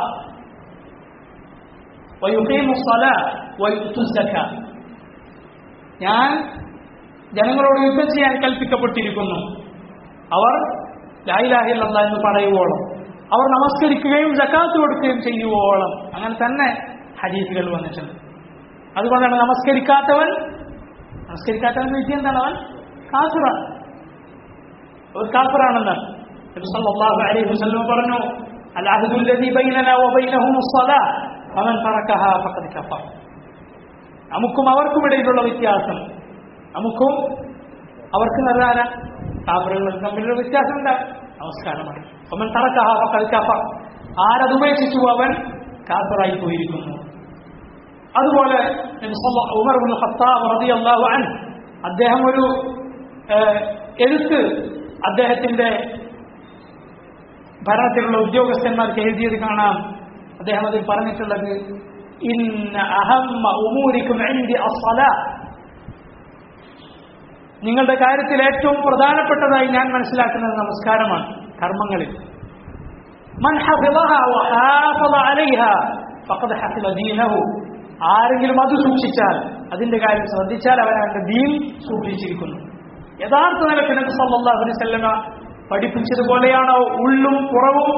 ويقيموا الصلاه ويؤتوا الزكاه ഞാൻ ജനങ്ങളോട് യുദ്ധം ചെയ്യാൻ കൽപ്പിക്കപ്പെട്ടിരിക്കുന്നു അവർ ലായിലാഹില്ല എന്ന് പറയുവോളം അവർ നമസ്കരിക്കുകയും ജക്കാത്ത് കൊടുക്കുകയും ചെയ്യുവോളം അങ്ങനെ തന്നെ ഹദീസുകൾ വന്നിട്ടുണ്ട് അതുകൊണ്ടാണ് നമസ്കരിക്കാത്തവൻ നമസ്കരിക്കാത്തവൻ വിധി എന്താണ് അവൻ കാസുറാണ് ഒരു കാസുറാണെന്നാണ് സല്ലല്ലാഹു അലൈഹി വസല്ലം പറഞ്ഞു العهد الذي بيننا وبينهم الصلاة فمن تركها فقد كفر നമുക്കും അവർക്കും ഇടയിലുള്ള വ്യത്യാസം നമുക്കും അവർക്ക് നല്ലതാര കാബറുകൾ തമ്മിലുള്ള വ്യത്യാസം എന്താ നമസ്കാരമാണ് അവൻ തറക്കഹ ഫഖദ് കഫർ ആരത് ഉപേക്ഷിച്ചു അവൻ കാഫറായി പോയിരിക്കുന്നു അതുപോലെ ഉമർ ബിൻ ഖത്താബ് റളിയല്ലാഹു അൻഹു അദ്ദേഹം ഒരു എഴുത്ത് അദ്ദേഹത്തിന്റെ ഭരണത്തിലുള്ള ഉദ്യോഗസ്ഥന്മാർക്ക് എഴുതിയത് കാണാം അദ്ദേഹം അതിൽ പറഞ്ഞിട്ടുള്ളത് ഇന്ന അഹമ്മ ഉമൂരിക്കും നിങ്ങളുടെ കാര്യത്തിൽ ഏറ്റവും പ്രധാനപ്പെട്ടതായി ഞാൻ മനസ്സിലാക്കുന്നത് നമസ്കാരമാണ് കർമ്മങ്ങളിൽ മൻ ആരെങ്കിലും അത് സൂക്ഷിച്ചാൽ അതിന്റെ കാര്യം ശ്രദ്ധിച്ചാൽ അവൻ അവന്റെ ദീൻ സൂക്ഷിച്ചിരിക്കുന്നു യഥാർത്ഥ നിലക്ക് നബി സല്ലല്ലാഹു അലൈഹി വസല്ലമ പഠിപ്പിച്ചതുപോലെയാണോ ഉള്ളും കുറവും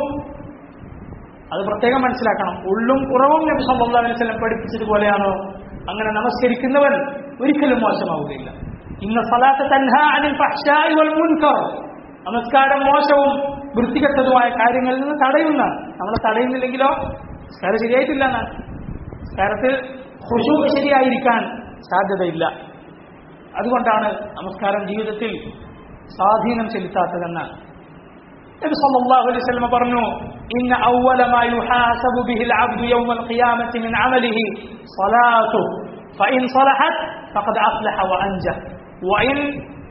അത് പ്രത്യേകം മനസ്സിലാക്കണം ഉള്ളും കുറവും നബി സല്ലല്ലാഹു അലൈഹി വസല്ലം പഠിപ്പിച്ചതുപോലെയാണോ അങ്ങനെ നമസ്കരിക്കുന്നവൻ ഒരിക്കലും മോശമാവുകയില്ല ഇന്ന സലാത്ത തൻഹ അനിൽ ഫഹ്ശാഇ വൽ മുൻകർ നമസ്കാരം മോശവും വൃത്തികെട്ടതുമായ കാര്യങ്ങളിൽ നിന്ന് തടയുന്ന നമ്മളെ തടയുന്നില്ലെങ്കിലോ നമസ്കാരം ശരിയായിട്ടില്ല എന്നാണ് നമസ്കാരത്തിൽ ഖുശൂ ശരിയായിരിക്കാൻ സാധ്യതയില്ല അതുകൊണ്ടാണ് നമസ്കാരം ജീവിതത്തിൽ സ്വാധീനം ചെലുത്താത്തതെന്നാണ് നബി സല്ലല്ലാഹു അലൈഹി വസല്ലം പറഞ്ഞു ഇന്ന അവ്വല മാ യുഹാസബു ബിഹി അൽഅബ്ദു യൗമൽ ഖിയാമത്തി മിൻ അമലിഹി സ്വലാത്തു ഫഇൻ സ്വലഹത് ഫഖദ് അഫ്ലഹ വഅൻജഹ വഇൻ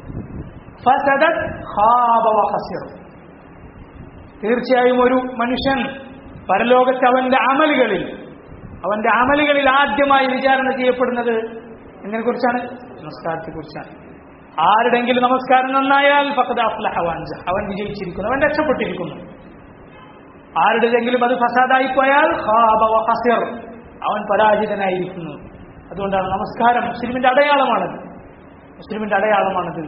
ഫസദത് ഖാബ വഖസിർ തീർച്ചയായും ഒരു മനുഷ്യൻ പരലോകത്ത് അവന്റെ അമലുകളിൽ അവന്റെ അമലുകളിൽ ആദ്യമായി വിചാരണ ചെയ്യപ്പെടുന്നത് എന്തിനെ കുറിച്ചാണ് നമസ്കാരത്തെ കുറിച്ചാണ് ആരുടെങ്കിലും നമസ്കാരം നന്നായാൽ ഫഖദ് അഫ്ലഹ വഅൻജ അവൻ വിജയിച്ചിരിക്കുന്നു അവൻ രക്ഷപ്പെട്ടിരിക്കുന്നു ആരുടെതെങ്കിലും അത് ഫസാദായി പോയാൽ ഖാബ വഖസിർ അവൻ പരാജിതനായിരിക്കുന്നു അതുകൊണ്ടാണ് നമസ്കാരം മുസ്ലിമിന്റെ അടയാളമാണത് മുസ്ലിമിന്റെ അടയാളമാണത്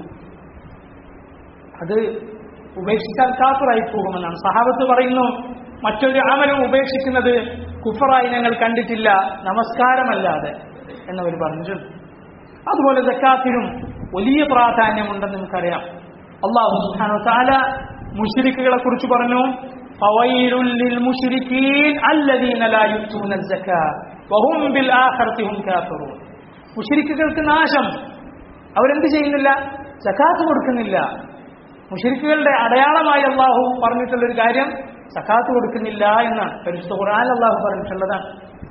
അത് ഉപേക്ഷിച്ചാൽ കാഫറായി പോകുമെന്നാണ് സഹാബത്ത് പറയുന്നു മറ്റൊരു അമലും ഉപേക്ഷിക്കുന്നത് കുഫറായി ഞങ്ങൾ കണ്ടിട്ടില്ല നമസ്കാരമല്ലാതെ എന്നവർ പറഞ്ഞിട്ടുണ്ട് അതുപോലെ ജക്കാത്തിനും വലിയ പ്രാധാന്യമുണ്ടെന്ന് നമുക്കറിയാം അള്ളാഹു സുബ്ഹാനഹു വതആല മുശ്രിക്കുകളെ കുറിച്ച് പറഞ്ഞു ഫവൈലുൽ ലിൽ മുശ്രിക്കീൻ അല്ലദീന ലാ യുത്തൂന സക്കാ വഹും ബിൽ ആഖിറതി ഹും കാഫിറൂൻ മുശ്രിക്കുകൾക്ക് നാശം അവരെന്ത് ചെയ്യുന്നില്ല സക്കാത്ത് കൊടുക്കുന്നില്ല മുഷിരിക്കുകളുടെ അടയാളമായി അള്ളാഹു പറഞ്ഞിട്ടുള്ള ഒരു കാര്യം സക്കാത്ത് കൊടുക്കുന്നില്ല എന്നാണ് പരിശുദ്ധ ഖുർആൻ അള്ളാഹു പറഞ്ഞിട്ടുള്ളതാണ്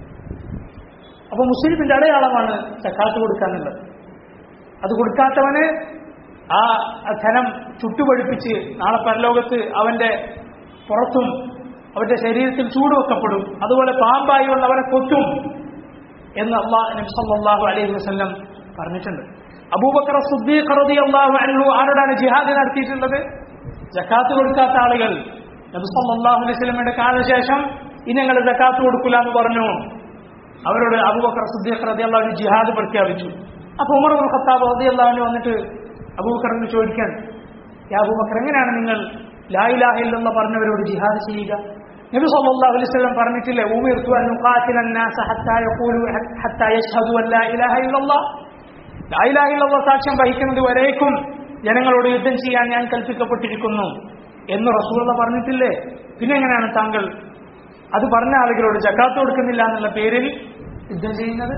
അപ്പൊ മുസ്ലിമിന്റെ അടയാളമാണ് സക്കാത്ത് കൊടുക്കാന്നുള്ളത് അത് കൊടുക്കാത്തവന് ആ ധനം ചുട്ടുപഴിപ്പിച്ച് നാളെ പരലോകത്ത് അവന്റെ പുറത്തും അവന്റെ ശരീരത്തിൽ ചൂടുവെക്കപ്പെടും അതുപോലെ പാമ്പായി വന്നവനെ കൊത്തും എന്ന് അള്ളാഹ് നബ്സല്ലാഹു അലൈഹി വസ്ല്ലം പറഞ്ഞിട്ടുണ്ട് അബൂബക്കർ സുദ്ദീഖ് റളിയല്ലാഹു അൻഹു ആരോടാണ് ജിഹാദ് നടത്തിയിട്ടുള്ളത് ജക്കാത്ത് കൊടുക്കാത്ത ആളുകൾ നബി സല്ലല്ലാഹു അലൈഹി വസല്ലമയുടെ കാലശേഷം ഇനി ഞങ്ങൾ ജക്കാത്ത് കൊടുക്കില്ല എന്ന് പറഞ്ഞു അവരോട് അബൂബക്കർ സിദ്ദീഖ് റളിയല്ലാഹു ജിഹാദ് പ്രഖ്യാപിച്ചു അപ്പൊ ഉമർ ഇബ്നു ഖത്താബ് റളിയല്ലാഹു വന്നിട്ട് അബൂബക്കറിന് ചോദിക്കാൻ യാ അബൂബക്കർ എങ്ങനെയാണ് നിങ്ങൾ ലാ ഇലാഹ ഇല്ലല്ലാഹ് പറഞ്ഞവരോട് ജിഹാദ് ചെയ്യുക നബി സല്ലല്ലാഹു അലൈഹി വസല്ലം പറഞ്ഞിട്ടില്ലേ ഉമിർതു അൻ നുഖാതില الناس حتى يقولوا حتى يشهدوا ان لا اله الا الله ലാ ഇലാഹ ഇല്ലല്ലാഹ് സാക്ഷ്യം വഹിക്കുന്നത് വരേക്കും ജനങ്ങളോട് യുദ്ധം ചെയ്യാൻ ഞാൻ കൽപ്പിക്കപ്പെട്ടിരിക്കുന്നു എന്ന് റസൂലുള്ള പറഞ്ഞിട്ടില്ലേ പിന്നെ എങ്ങനെയാണ് താങ്കൾ അത് പറഞ്ഞ ആളുകളോട് ജക്കാത്ത് കൊടുക്കുന്നില്ല എന്നുള്ള പേരിൽ യുദ്ധം ചെയ്യുന്നത്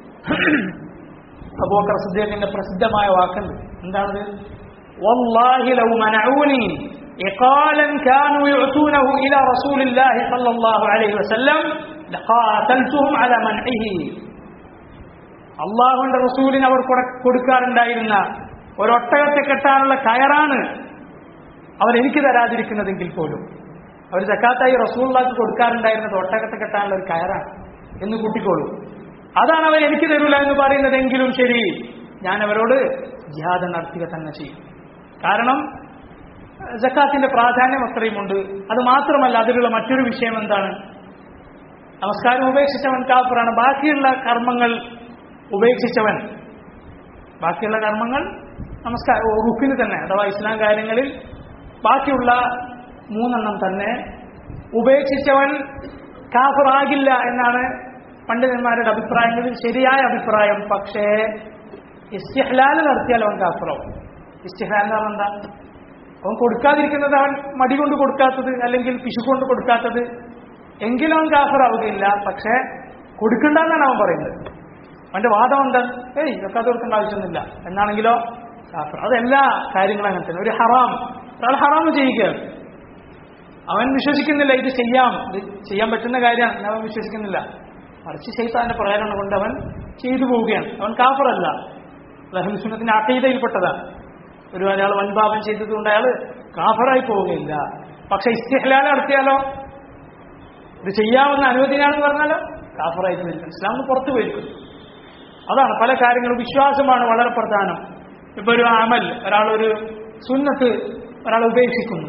അബൂബക്കർ സിദ്ദീഖിന്റെ പ്രസിദ്ധമായ വാക്കുണ്ട് എന്താണത് والله لو منعوني إقالا كانوا يعطونه إلى رسول الله صلى الله عليه وسلم لقاتلتهم على منعه അള്ളാഹുവിന്റെ റസൂലിന് അവർ കൊടു- കൊടുക്കാറുണ്ടായിരുന്ന ഒരൊട്ടകത്തെ കെട്ടാനുള്ള കയറാണ് അവർ എനിക്ക് തരാതിരിക്കുന്നതെങ്കിൽ പോലും അവർ ജക്കാത്തായി റസൂള്ളാക്ക് കൊടുക്കാറുണ്ടായിരുന്നത് ഒട്ടകത്തെ കെട്ടാനുള്ള ഒരു കയറാണ് എന്ന് കൂട്ടിക്കോളൂ അതാണ് അവർ എനിക്ക് തരൂല എന്ന് പറയുന്നതെങ്കിലും ശരി ഞാൻ അവരോട് ജിഹാദ് നടത്തുക തന്നെ ചെയ്യും കാരണം ജക്കാത്തിന്റെ പ്രാധാന്യം അത്രയുമുണ്ട് അത് മാത്രമല്ല അതിലുള്ള മറ്റൊരു വിഷയം എന്താണ് നമസ്കാരം ഉപേക്ഷിച്ചവൻ കാഫറാണ് ബാക്കിയുള്ള കർമ്മങ്ങൾ ഉപേക്ഷിച്ചവൻ ബാക്കിയുള്ള കർമ്മങ്ങൾ നമസ്കാര റുക്കിന് തന്നെ അഥവാ ഇസ്ലാം കാര്യങ്ങളിൽ ബാക്കിയുള്ള മൂന്നെണ്ണം തന്നെ ഉപേക്ഷിച്ചവൻ കാഫറാകില്ല എന്നാണ് പണ്ഡിതന്മാരുടെ അഭിപ്രായങ്ങളിൽ ശരിയായ അഭിപ്രായം പക്ഷേ ഇസ്തിഹ്ലാൽ നടത്തിയാൽ അവൻ കാഫറാവും ഇസ്തിഹ്ലാൽ എന്ന് പറഞ്ഞാൽ എന്താ അവൻ കൊടുക്കാതിരിക്കുന്നത് അവൻ മടി കൊണ്ട് കൊടുക്കാത്തത് അല്ലെങ്കിൽ പിശു കൊണ്ട് കൊടുക്കാത്തത് എങ്കിലും അവൻ കാഫറാവുകയില്ല പക്ഷേ കൊടുക്കണ്ടെന്നാണ് അവൻ പറയുന്നത് അവന്റെ വാദം എന്താ ഏയ് ഇതൊക്കെ അത് കൊടുക്കേണ്ട ആവശ്യമൊന്നുമില്ല എന്നാണെങ്കിലോ കാഫർ അതെല്ലാ കാര്യങ്ങളും അങ്ങനെ തന്നെ ഒരു ഹറാം ഒരാൾ ഹറാം ചെയ്യുകയാണ് അവൻ വിശ്വസിക്കുന്നില്ല ഇത് ചെയ്യാം ഇത് ചെയ്യാൻ പറ്റുന്ന കാര്യമാണ് എന്ന് അവൻ വിശ്വസിക്കുന്നില്ല മറിച്ച് ചെയ്താന്റെ പ്രേരണ കൊണ്ട് അവൻ ചെയ്തു പോവുകയാണ് അവൻ കാഫറല്ല ലഹുസുനത്തിന്റെ അക്കീതയിൽപ്പെട്ടതാണ് ഒരു ഒരാൾ വൻപാപം ചെയ്തതുകൊണ്ട് അയാൾ കാഫറായി പോവുകയില്ല പക്ഷെ ഇസ്തിഹ്ലാൽ നടത്തിയാലോ ഇത് ചെയ്യാമെന്ന് അനുവദനീയാണെന്ന് പറഞ്ഞാലോ കാഫറായി നിൽക്കും ഇസ്ലാമിന് പുറത്തു പോയിരിക്കും അതാണ് പല കാര്യങ്ങളും വിശ്വാസമാണ് വളരെ പ്രധാനം ഇപ്പൊ ഒരു അമൽ ഒരാളൊരു സുന്നത്ത് ഒരാൾ ഉപേക്ഷിക്കുന്നു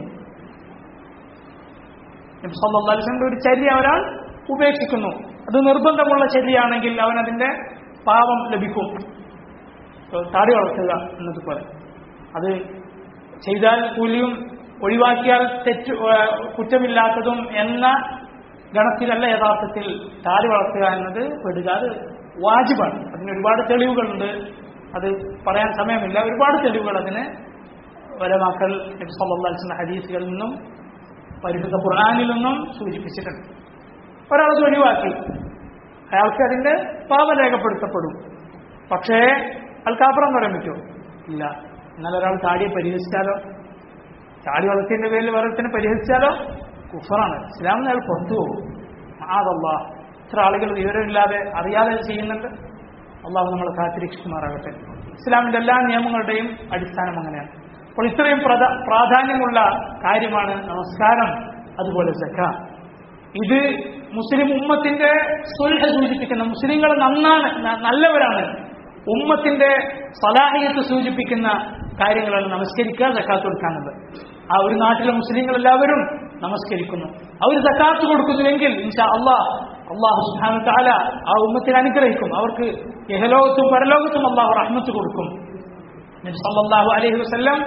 നബി സല്ലല്ലാഹു അലൈഹി വസല്ലം ഒരു ചര്യ ഒരാൾ ഉപേക്ഷിക്കുന്നു അത് നിർബന്ധമുള്ള ചര്യയാണെങ്കിൽ അവൻ അതിന്റെ പാപം ലഭിക്കും ഇപ്പൊ താടി വളർത്തുക എന്നതുപോലെ അത് ചെയ്താൽ കൂലിയും ഒഴിവാക്കിയാൽ തെറ്റ് ഏഹ് കുറ്റമില്ലാത്തതും എന്ന ഗണത്തിലല്ല യഥാർത്ഥത്തിൽ താടി വളർത്തുക എന്നത് പെടുക അത് വാജിബാണ് അതിന് ഒരുപാട് തെളിവുകളുണ്ട് അത് പറയാൻ സമയമില്ല ഒരുപാട് തെളിവുകൾ അതിന് വരമാക്കൽ നബി സല്ലല്ലാഹു അലൈഹി വസല്ലം ഹദീസുകളിൽ നിന്നും പരിശുദ്ധ ഖുർആനിൽ നിന്നും സൂചിപ്പിച്ചിട്ടുണ്ട് ഒരാളത് ഒഴിവാക്കി അയാൾക്ക് അതിന്റെ പാപം രേഖപ്പെടുത്തപ്പെടും പക്ഷേ അയാൾ കാപ്പറം പറയാൻ പറ്റുമോ ഇല്ല എന്നാൽ ഒരാൾ താടിയെ പരിഹസിച്ചാലോ താടി വളർത്തിയതിന്റെ പേരിൽ വേറൊരുത്തിനെ പരിഹസിച്ചാലോ കുഫറാണ് ഇസ്ലാമിന് അയാൾ പുറത്തു പോകും ആദല്ലാ ഇത്ര ആളുകൾ വിവരമില്ലാതെ അറിയാതെ ഇത് ചെയ്യുന്നുണ്ട് അള്ളാഹു നമ്മളെ കാത്തിരക്ഷിക്കുമാറാകട്ടെ ഇസ്ലാമിന്റെ എല്ലാ നിയമങ്ങളുടെയും അടിസ്ഥാനം അങ്ങനെയാണ് അപ്പോൾ ഇത്രയും പ്രധ- പ്രാധാന്യമുള്ള കാര്യമാണ് നമസ്കാരം അതുപോലെ സഖ ഇത് മുസ്ലിം ഉമ്മത്തിന്റെ സുൽഹ സൂചിപ്പിക്കുന്ന മുസ്ലിങ്ങൾ നന്നാണ് ന- നല്ലവരാണ് ഉമ്മത്തിന്റെ സലാഹിയത്ത് സൂചിപ്പിക്കുന്ന കാര്യങ്ങളാണ് നമസ്കരിക്കുക സക്കാത്ത് കൊടുക്കാനുള്ളത് ആ ഒരു നാട്ടിലെ മുസ്ലിങ്ങൾ എല്ലാവരും നമസ്കരിക്കുന്നു അവർ സക്കാത്ത് കൊടുക്കുന്നുവെങ്കിൽ ഇൻഷാ അള്ളാഹ് അള്ളാഹു സുബ്ഹാനഹു തആല ആ ഉമ്മത്തിനെ അനുഗ്രഹിക്കും അവർക്ക് ഇഹലോകത്തും പരലോകത്തും അള്ളാഹു റഹ്മത്ത് കൊടുക്കും നബി സല്ലല്ലാഹു അലൈഹി വസല്ലം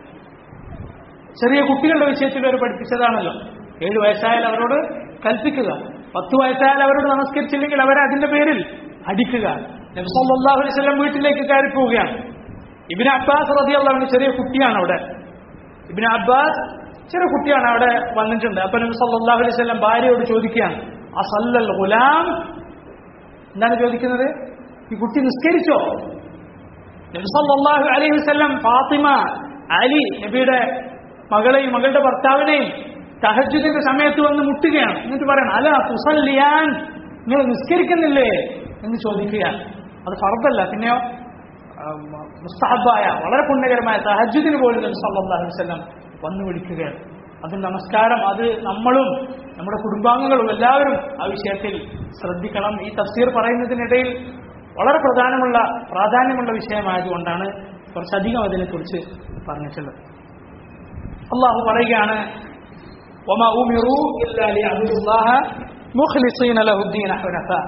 ചെറിയ കുട്ടികളുടെ വിഷയത്തിൽ അവർ പഠിപ്പിച്ചതാണല്ലോ ഏഴ് വയസ്സായാൽ അവരോട് കൽപ്പിക്കുക പത്ത് വയസ്സായാൽ അവരോട് നമസ്കരിച്ചില്ലെങ്കിൽ അവരെ അതിന്റെ പേരിൽ അടിക്കുക നബി സല്ലല്ലാഹു അലൈഹി വസല്ലം വീട്ടിലേക്ക് കയറി പോവുകയാണ് ഇബിന് അബ്ബാസ് റളിയല്ലാഹു ചെറിയ കുട്ടിയാണ് അവിടെ ഇബിന് അബ്ബാസ് ചെറിയ കുട്ടിയാണ് അവിടെ വന്നിട്ടുണ്ട് അപ്പൊ നബി സല്ലല്ലാഹു അലൈഹി വസല്ലം ഭാര്യയോട് ചോദിക്കുകയാണ് അസല്ലൽ ഗുലാം എന്താണ് ചോദിക്കുന്നത് ഈ കുട്ടി നിസ്കരിച്ചോ നബി സല്ലല്ലാഹു അലൈഹി വസല്ലം ഫാത്തിമ അലി നബിയുടെ മകളെയും മകളുടെ ഭർത്താവിനെയും തഹജുദിന്റെ സമയത്ത് വന്ന് മുട്ടുകയാണ് എന്നിട്ട് പറയണം അല തുസല്ലിയാൻ നിങ്ങൾ നിസ്കരിക്കുന്നില്ലേ എന്ന് ചോദിക്കുകയാണ് അത് ഫർദല്ല പിന്നെയോ ആ, മുസ്തഹബായ വളരെ പുണ്യകരമായ തഹജുദിന് പോലും നബി സല്ലല്ലാഹു അലൈഹി വസല്ലം വന്നു വിളിക്കുകയാണ് അത് നമസ്കാരം അത് നമ്മളും നമ്മുടെ കുടുംബാംഗങ്ങളും എല്ലാവരും ആ വിഷയത്തിൽ ശ്രദ്ധിക്കണം ഈ തഫ്സീർ പറയുന്നതിനിടയിൽ വളരെ പ്രധാനമുള്ള പ്രാധാന്യമുള്ള വിഷയമായതുകൊണ്ടാണ് കുറച്ചധികം അതിനെക്കുറിച്ച് പറഞ്ഞിട്ടുള്ളത് അള്ളാഹു പറയുകയാണ് وما أمروا إلا ليعبدوا الله مخلصين له الدين حنفاء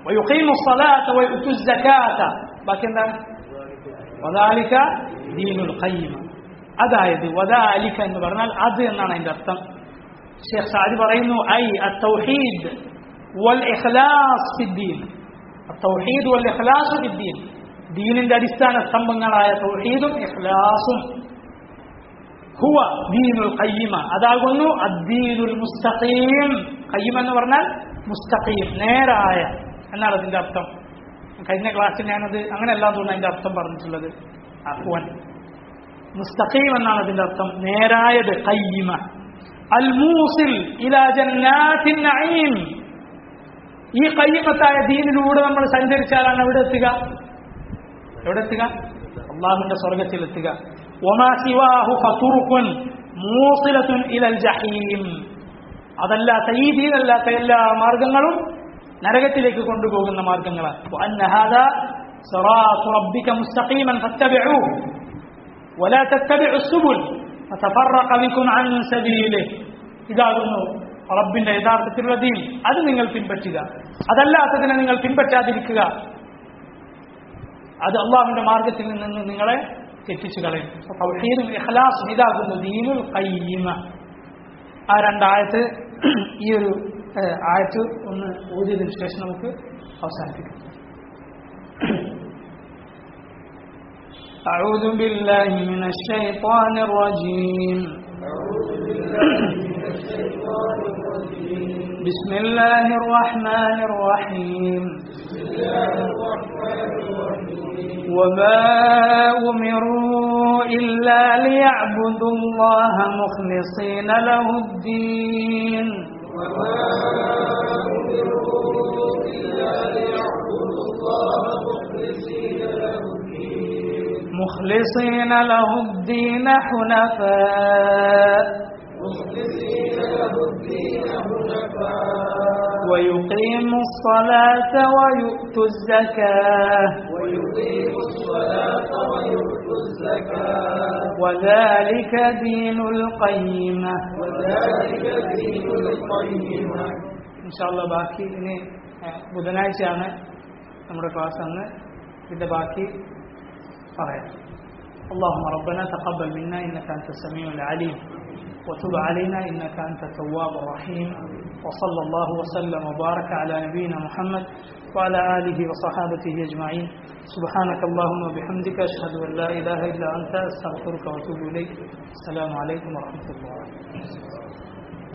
ويقيم الصلاة ويؤتوا الزكاة باقي എന്താണ് وذلك دين القيم അതായത് വദാലിക എന്ന് പറഞ്ഞാൽ അത് എന്നാണ് അതിന്റെ അർത്ഥം ഷേഖ് സാദി പറയുന്നു ഐ അത്തൗഹീദ് വൽ ഇഖ്ലാസ് ഫിദ്ദീൻ അത്തൗഹീദ് വൽ ഇഖ്ലാസ് ഫിദ്ദീൻ ദീനിന്റെ അടിസ്ഥാന സ്തംഭങ്ങളായ തൗഹീദും ഇഖ്ലാസും ഹുവ ദീനുൽ ഖയ്യിമ അതാകുന്നു അദ്ദീനുൽ മുസ്തഖീം ഖയ്യിം എന്ന് പറഞ്ഞാൽ മുസ്തഖീം നേരായ എന്നാണ് അതിന്റെ അർത്ഥം കഴിഞ്ഞ ക്ലാസ്സിൽ ഞാനത് അങ്ങനെയല്ല തോന്നുന്നു അതിന്റെ അർത്ഥം പറഞ്ഞിട്ടുള്ളത് അഫ്വൻ മുസ്തഖീം എന്നാണ് അതിന്റെ അർത്ഥം നേരായത് ഖയ്യിമ അൽ മൂസിൽ ഇലാ ജന്നാത്തിൻ നഈം ഈ കയ്യമത്തായ ദീനിലൂടെ നമ്മൾ സഞ്ചരിച്ചാലാണ് എവിടെ എത്തുക എവിടെ എത്തുക അള്ളാഹുവിന്റെ സ്വർഗത്തിലെത്തുക ഒമാ സിവാഹു ഫതുറുഖുൻ മൂസിലത്തുൻ ഇലൽ ജഹീം അതല്ലാത്ത ഈ ദീനല്ലാത്ത എല്ലാ മാർഗങ്ങളും നരകത്തിലേക്ക് കൊണ്ടുപോകുന്ന മാർഗങ്ങളാണ് وأن هذا صراط ربك مستقيما فاتبعوه ولا تتبعوا السبل فتفرق بكم عن سبيله ഇതാകുന്നു റബ്ബിന്റെ യഥാർത്ഥത്തിലുള്ള ദീൻ അത് നിങ്ങൾ പിൻപറ്റുക അതല്ലാത്തതിനെ നിങ്ങൾ പിൻപറ്റാതിരിക്കുക അത് അള്ളാഹുവിന്റെ മാർഗത്തിൽ നിന്ന് നിങ്ങളെ തെറ്റിച്ചു കളയും തൗഹീദും ഇഖ്ലാസും ഇതാകുന്നു ദീനുൽ ഖയ്യിമ ആ രണ്ടായത്ത് ഈ ഒരു ഏഹ്, ആയത്ത് ഒന്ന് ഓതിയതിനു ശേഷം നമുക്ക് അവസാനിപ്പിക്കാം أعوذ بالله من الشيطان الرجيم بسم الله الرحمن الرحيم وما أمروا إلا ليعبدوا الله مخلصين له الدين مخلصين له الدين حنفاء ويقيموا الصلاة ويؤتوا الزكاة وذلك دين القيمة ഇൻഷാല്ല ബാക്കി ഇനി ഏഹ്, ബുധനാഴ്ചയാണ് നമ്മുടെ ക്ലാസ് അന്ന് ഇതിന്റെ ബാക്കി പറയാം اللهم ربنا تقبل منا إنك أنت السميع العليم وتب علينا إنك أنت التواب الرحيم وصلى الله وسلم وبارك على نبينا محمد وعلى آله وصحابته أجمعين سبحانك اللهم وبحمدك أشهد أن لا إله إلا أنت أستغفرك وأتوب إليك السلام عليكم ورحمة الله